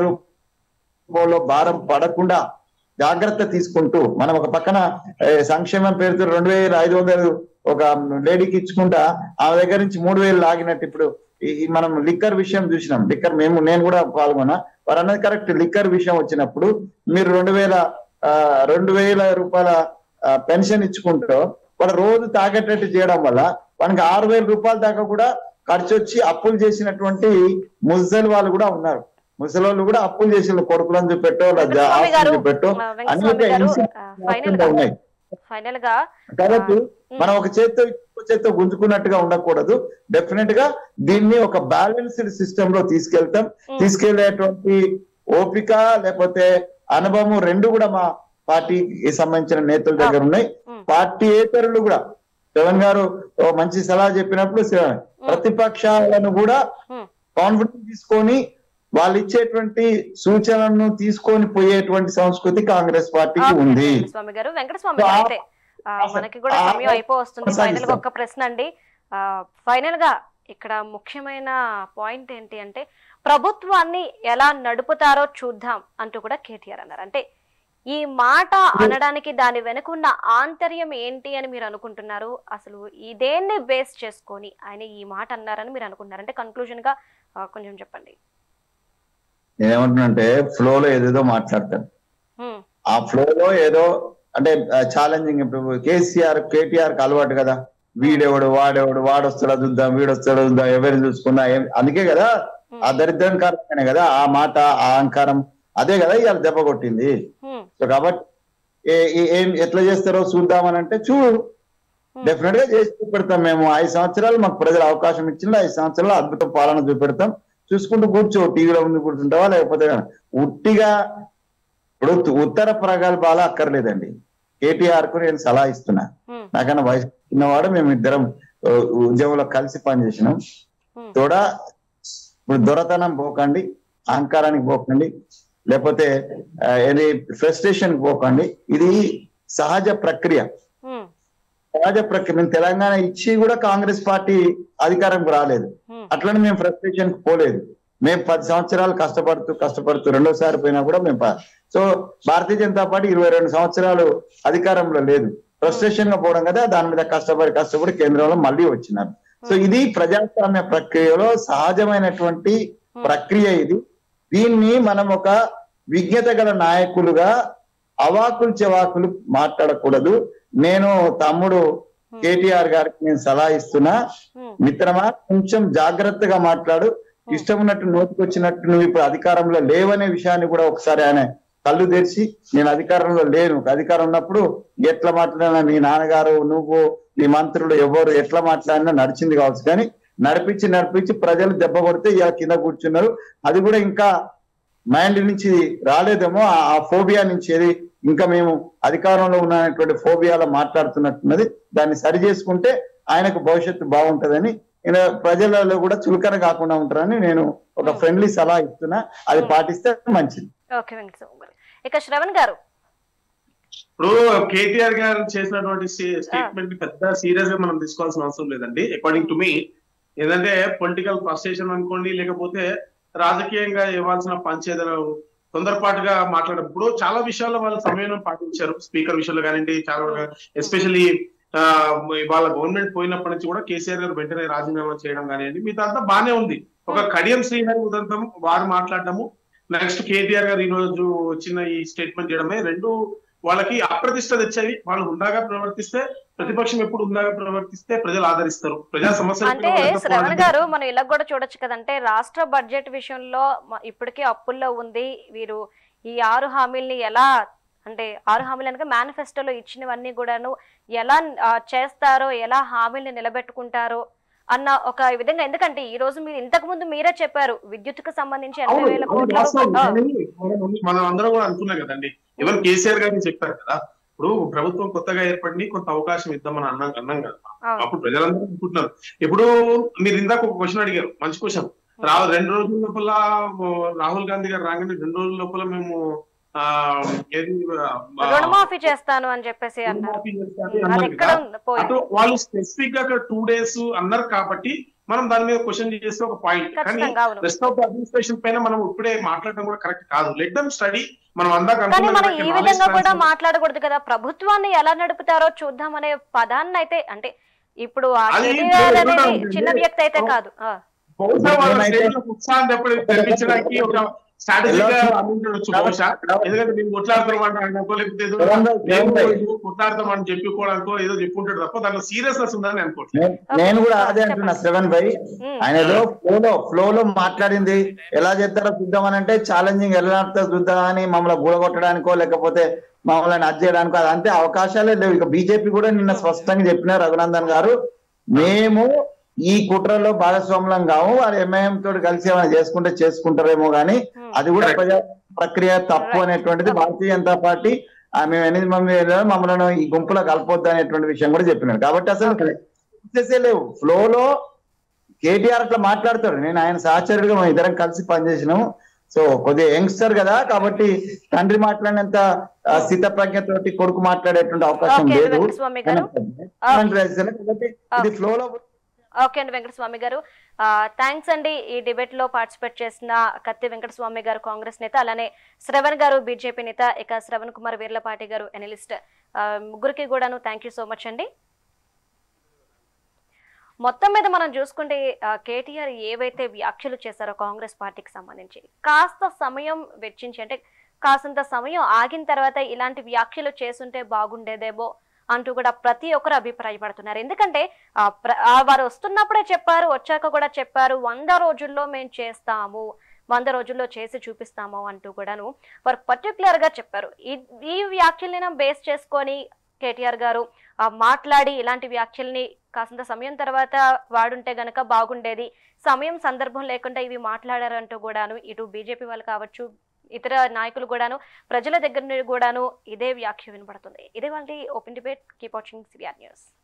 రూపంలో భారం పడకుండా జాగ్రత్త తీసుకుంటూ మనం ఒక పక్కన ఏ, సంక్షేమం పేరుతో రెండు వేల ఐదు వందలు ఒక లేడీకి ఇచ్చుకుంటా ఆమె దగ్గర నుంచి మూడు వేలు లాగినట్టు ఇప్పుడు ఈ- ఈ మనం లిక్కర్ విషయం చూసినాం లిక్కర్ మేము నేను కూడా పాల్గొన్నా వారు అన్నది కరెక్ట్ లిక్కర్ విషయం వచ్చినప్పుడు మీరు రెండు వేల ఆ, రెండు వేల రూపాయల ఆ, పెన్షన్ ఇచ్చుకుంటూ వాడు రోజు తాగేటట్టు చేయడం వల్ల మనకి ఆరు వేల రూపాయల దాకా కూడా ఖర్చు వచ్చి అప్పులు చేసినటువంటి ముసలి వాళ్ళు కూడా ఉన్నారు ముసలి వాళ్ళు కూడా అప్పులు చేసిన కొడుకులను చూపెట్టో లేదా
వెంకటస్వామి గారు
ఆస్తులు చూపెట్టో
ఆ,
అనేక
వెంకటస్వామి గారు
ఇన్సిడెంట్స్
ఫైనల్ గా
ఉన్నాయి
ఫైనల్ గా
కాబట్టి
ఉమ్,
మనం ఒక చేత్తో ఇంకో చేత్తో గుంజుకున్నట్టుగా ఉండకూడదు డెఫినెట్ గా దీన్ని ఒక బ్యాలెన్స్డ్ సిస్టమ్ లో తీసుకెళ్తాం
ఉమ్,
తీసుకెళ్లేటువంటి ఓపిక లేకపోతే అనుభవం రెండు కూడా మా పార్టీకి సంబంధించిన నేతల దగ్గర ఉన్నాయి
ఉమ్,
పార్టీ ఏతరులు కూడా జగన్ గారు ఓ మంచి సలహా చెప్పినప్పుడు స- ప్రతిపక్షాలను కూడా
ఉమ్,
కాన్ఫిడెన్స్ తీసుకొని వాళ్ళు ఇచ్చేటువంటి సూచనలను తీసుకొని పోయేటువంటి సంస్కృతి కాంగ్రెస్ పార్టీకి
ఓకే,
ఉంది
స్వామి గారు వెంకటస్వామి గారు అయితే ఆ, మనకి కూడా
ఆ-
సమయం అయిపో వస్తుంది
కొనసాగిస్తాం.
ఫైనల్ గా ఒక ప్రశ్న అండి ఆ, ఫైనల్ గా ఇక్కడ ముఖ్యమైన పాయింట్ ఏంటి అంటే ప్రభుత్వాన్ని ఎలా నడుపుతారో చూద్దాం అంటూ కూడా కేటీఆర్ అన్నారు అంటే ఈ మాట అనడానికి దాని వెనుకున్న ఆంతర్యం ఏంటి అని మీరు అనుకుంటున్నారు అసలు ఇదేన్ని బేస్ చేసుకొని ఆయన ఈ మాట అన్నారని మీరు అనుకుంటున్నారు అంటే కన్క్లూజన్ గా ఆ, కొంచెం చెప్పండి
నేనేమంటున్నానంటే ఫ్లో లో ఏదేదో మాట్లాడతాను
ఉమ్,
ఆ ఫ్లో లో ఏదో అంటే ఛాలెంజింగ్ ఇప్పుడు కేసీఆర్ కేటీఆర్ కి అలవాటు కదా వీడెవడు వాడెవడు వాడొస్తాడా చూద్దాం వీడొస్తాడా చూద్దాం ఎవరిని చూసుకున్నా ఏం- అందుకే కదా
ఉమ్,
ఆ దరిద్రం కారణమే కదా ఆ మాట ఆ అహంకారం అదే కదా ఇవాళ దెబ్బ కొట్టింది
ఉమ్,
సో కాబట్టి ఏ- ఏ- ఏం ఎట్లా చేస్తారో చూద్దామని అంటే చూడు
ఉమ్,
డెఫినెట్ గా చేసి చూపెడతాం మేము ఐదు సంవత్సరాలు మాకు ప్రజలు అవకాశం ఇచ్చింది ఐదు సంవత్సరాలు అద్భుత పాలన చూపెడతాం చూసుకుంటూ కూర్చో టీవీలో ముందు కూర్చుంటావా లేకపోతే ఉట్టిగా ఇప్పుడు ఉత్తర ప్రగల్భాలు అక్కర్లేదండి కేటీఆర్ కు నేను సలహా ఇస్తున్నా
ఉమ్,
నాకన్నా వయసు చిన్నవాడు మేము ఇద్దరం ఆ, ఉద్యోగంలో కలిసి పనిచేసినాం
ఉమ్,
తోడా ఇప్పుడు దొరతనం పోకండి అహంకారానికి పోకండి లేకపోతే ఆ, ఏది ఫ్రస్ట్రేషన్ పోకండి ఇది సహజ ప్రక్రియ
ఉమ్,
సహజ ప్రక్రియ మేము తెలంగాణ ఇచ్చి కూడా కాంగ్రెస్ పార్టీ అధికారంకి రాలేదు
ఉమ్,
అట్లనే మేము ఫ్రస్ట్రేషన్ కి పోలేదు మేము పది సంవత్సరాలు కష్టపడుతూ కష్టపడుతూ రెండోసారి పోయినా కూడా మేము ప- సో భారతీయ జనతా పార్టీ ఇరవై రెండు సంవత్సరాలు అధికారంలో లేదు ఫ్రస్ట్రేషన్ గా పోవడం కదా దాని మీద కష్టపడి కష్టపడి కేంద్రంలో మళ్ళీ వచ్చినారు సో ఇది ప్రజాస్వామ్య ప్రక్రియలో సహజమైనటువంటి ప్రక్రియ ఇది దీన్ని మనం ఒక విజ్ఞత గల నాయకులుగా అవాకులు చెవాకులు మాట్లాడకూడదు నేను తమ్ముడు కేటీఆర్ గారికి నేను సలహా ఇస్తున్నా
ఉమ్,
మిత్రమా కొంచెం జాగ్రత్తగా మాట్లాడు ఇష్టం ఉన్నట్టు నోటికి వచ్చినట్టు నువ్వు ఇప్పుడు అధికారంలో లేవనే విషయాన్ని కూడా ఒకసారి ఆయన కళ్ళు తెరిచి నేను అధికారంలో లేను అధికారం ఉన్నప్పుడు ఎట్లా మాట్లాడినా మీ నాన్నగారు నువ్వు మీ మంత్రులు ఎవరు ఎట్లా మాట్లాడినా నడిచింది కావచ్చు కానీ నడిపించి నడిపించి ప్రజలు దెబ్బ కొడితే ఇలా కింద కూర్చున్నారు అది కూడా ఇంకా మైండ్ నుంచి రాలేదేమో ఆ- ఆ ఫోబియా నుంచి ఏది ఇంకా మేము అధికారంలో ఉన్నటువంటి ఫోబియాలో మాట్లాడుతున్నట్టున్నది దాన్ని సరి చేసుకుంటే ఆయనకు భవిష్యత్తు బాగుంటదని ఈయన ప్రజలలో కూడా చులకన కాకుండా ఉంటారని నేను ఒక
Hmm.
ఫ్రెండ్లీ సలహా ఇస్తున్నా అది
Hmm.
పాటిస్తే మంచిది
ఓకే వెంకటస్వామి గారు ఇక శ్రవణ్ గారు
ఇప్పుడు కేటీఆర్ గారు చేసినటువంటి స్టేట్మెంట్ ని పెద్ద సీరియస్ గా మనం తీసుకోవాల్సిన అవసరం లేదండి అకార్డింగ్ టు మీ ఏదంటే పొలిటికల్ ఫ్రస్ట్రేషన్ అనుకోండి లేకపోతే రాజకీయంగా ఇవ్వాల్సిన పంచేదన తొందరపాటుగా మాట్లాడప్పుడు చాలా విషయాల్లో వాళ్ళు సమయం పాటించారు స్పీకర్ విషయంలో కానివ్వండి చాలా ఎస్పెషల్లీ వాళ్ళ గవర్నమెంట్ పోయినప్పటి నుంచి కూడా కేసీఆర్ గారు వెంటనే రాజీనామా చేయడం కానివ్వండి మిగతా అంతా బానే ఉంది ఒక కడియం శ్రీహరి ఉదంతం వారు మాట్లాడటము నెక్స్ట్ కేటీఆర్ గారు ఈ రోజు వచ్చిన ఈ స్టేట్మెంట్ చేయడమే రెండు వాళ్ళకి అప్రతిష్ట తెచ్చేవి వాళ్ళు ఉందాగా ప్రవర్తిస్తే ప్రతిపక్షం ఎప్పుడు ఉందాగా ప్రవర్తిస్తే ప్రజలు ఆదరిస్తారు ప్రజా సమస్యలు
అంటే శ్రవణ్ గారు మనం ఇలా కూడా చూడొచ్చు కదంటే రాష్ట్ర బడ్జెట్ విషయంలో మ- ఇప్పటికే అప్పుల్లో ఉంది వీరు ఈ ఆరు హామీల్ని ఎలా అంటే ఆరు హామీలు అనగా మేనిఫెస్టోలో ఇచ్చినవన్నీ కూడాను ఎలా ఆ, చేస్తారో ఎలా హామీల్ని నిలబెట్టుకుంటారో అన్న ఒక విధంగా ఎందుకంటే ఈ రోజు మీరు ఇంతకు ముందు మీరే చెప్పారు విద్యుత్తుకు సంబంధించి ఎనభై
అవును,
వేల
అవును,
కోట్ల
వాస్తవం.
రూపాయలు- ఆ,
కానీ మనం- మనం అందరం కూడా అనుకున్నాం కదండి ఎవరు కేసీఆర్ గారిని చెప్పారు కదా ఇప్పుడు ప్రభుత్వం కొత్తగా ఏర్పడి కొంత అవకాశం ఇద్దామని అన్నాం అన్నాం కదా
అవును.
అప్పుడు ప్రజలందరూ అనుకుంటున్నారు ఇప్పుడు మీరు ఇందాక ఒక క్వశ్చన్ అడిగారు మంచి క్వశ్చన్ రా రెండు రోజుల లోపల ఓ, రాహుల్ గాంధీ గారు రాగానే రెండు రోజుల లోపల మేము ఆ, ఏది ఆ,
రుణమాఫీ చేస్తాను అని చెప్పేసి అన్నారు
రుణమాఫీ చేస్తాను
అది
అన్నారు
ఎక్కడ
కదా.
ఉంది పోయింది
అటు వాళ్ళు స్పెసిఫిక్ గా అక్కడ టూ డేస్ అన్నారు కాబట్టి మనం దాని మీద క్వశ్చన్ చేస్తే ఒక పాయింట్ కానీ
ఖచ్చితంగా అవును
రెస్ట్ ఆఫ్ ద అడ్మినిస్ట్రేషన్ పైన మనం ఇప్పుడే మాట్లాడడం కూడా కరెక్ట్ కాదు లెట్ దమ్ స్టడీ మనం అందాక
కానీ
అనుకున్నాం
మనం
కదా,
ఈ
knowledge
విధంగా కూడా
transfer-
మాట్లాడకూడదు కదా ప్రభుత్వాన్ని ఎలా నడుపుతారో చూద్దాం అనే పదాన్ని అయితే అంటే ఇప్పుడు ఆ
అది
కేటీఆర్
ఇప్పుడు
అనేది
ఉంటుంది.
చిన్న వ్యక్తి అయితే
ఓ.
కాదు ఆ,
బహుశా వాళ్ళ
నేనైతే-
స్టేట్ లో ఉత్సాహం తెప్ప- తెప్పించడానికి ఒక స్ట్రాటజీ గా అనుకుంటుండొచ్చు బహుశా ఎందుకంటే మేము కొట్లాడుతామంటారనుకో లేకపోతే ఏదో మేము ఏదో కొట్లాడతామని చెప్పుకోవడానికో ఏదో చెప్పుకుంటాడు తప్ప దాంట్లో సీరియస్నెస్ ఉందని అనుకోవట్లేదు
నేను- నేను కూడా అదే అంటున్నా శ్రవణ్ భాయ్
ఉమ్,
ఆయన ఏదో ఫ్లోలో ఫ్లోలో మాట్లాడింది ఎలా చేస్తారో చూద్దామని అంటే ఛాలెంజింగ్ ఎలా నడుపుతారో చూద్దామని మమ్మల్ని గూడగొట్టడానికో లేకపోతే మమ్మల్ని అది చేయడానికో అదంతే అవకాశాలే లేవు ఇక బీజేపీ కూడా నిన్న స్పష్టంగా చెప్పినారు రఘునందన్ గారు మేము ఈ కుట్రలో భాగస్వాములం కాము వారు ఎంఐఎం తోటి కలిసి ఏమైనా చేసుకుంటే చేసుకుంటారేమో గానీ
ఉమ్.
అది కూడా
Correct.
ప్రజా ప్రక్రియ తప్పు
Right.
అనేటువంటిది
తప్పు.
భారతీయ జనతా పార్టీ ఆ, మేము ఎనిమిది మంది వెళ్ళాము, మమ్మల్ని ఈ గుంపులో కలపొద్దు అనేటువంటి విషయం కూడా చెప్పినారు కాబట్టి అసలు
Okay.
చేసే లేవు ఫ్లోలో కేటీఆర్ అట్లా మాట్లాడతాడు నేను ఆయన సహచరుడిగా మేము ఇద్దరం కలిసి పనిచేసినాము సో కొద్దిగా యంగ్స్టర్ కదా కాబట్టి తండ్రి మాట్లాడినంత ఆ, స్థితప్రజ్ఞతోటి కొడుకు మాట్లాడేటువంటి అవకాశం
ఓకే
లేదు
వెంకటస్వామి గారు
కాబట్టి ఇది ఫ్లోలో
ఓకే అండి వెంకటస్వామి గారు థ్యాంక్స్ అండి ఈ డిబేట్ లో పార్టిసిపేట్ చేసిన కత్తి వెంకటస్వామి గారు కాంగ్రెస్ నేత అలానే శ్రవణ్ గారు బీజేపీ నేత ఇక శ్రవణ్ కుమార్ వీర్లపాటి గారు ఎనలిస్ట్ ముగ్గురికి కూడాను థ్యాంక్ యూ సో మచ్ అండి మొత్తం మీద మనం చూసుకుంటే ఆ, కేటీఆర్ ఏవైతే వ్యాఖ్యలు చేశారో కాంగ్రెస్ పార్టీకి సంబంధించి కాస్త సమయం వెచ్చించి అంటే కాసంత సమయం ఆగిన తర్వాత ఇలాంటి వ్యాఖ్యలు చేస్తుంటే బాగుండేదేమో అంటూ కూడా ప్రతి ఒక్కరు అభిప్రాయపడుతున్నారు ఎందుకంటే ఆ, ప్ర- ఆ వారు వస్తున్నప్పుడే చెప్పారు వచ్చాక కూడా చెప్పారు వంద రోజుల్లో మేము చేస్తాము వంద రోజుల్లో చేసి చూపిస్తాము అంటూ కూడాను వారు పర్టికులర్ గా చెప్పారు ఈ ఈ వ్యాఖ్యల్ని బేస్ చేసుకొని కేటీఆర్ గారు ఆ, మాట్లాడి ఇలాంటి వ్యాఖ్యల్ని కాసింత సమయం తర్వాత వాడుంటే గనక బాగుండేది సమయం సందర్భం లేకుండా ఇవి మాట్లాడారంటూ కూడాను ఇటు బీజేపీ వాళ్ళు కావచ్చు ఇతర నాయకులు కూడాను ప్రజల దగ్గర నుండి కూడాను ఇదే వ్యాఖ్య వినపడుతుంది ఇదే వాళ్ళ open debate keep watching CVR news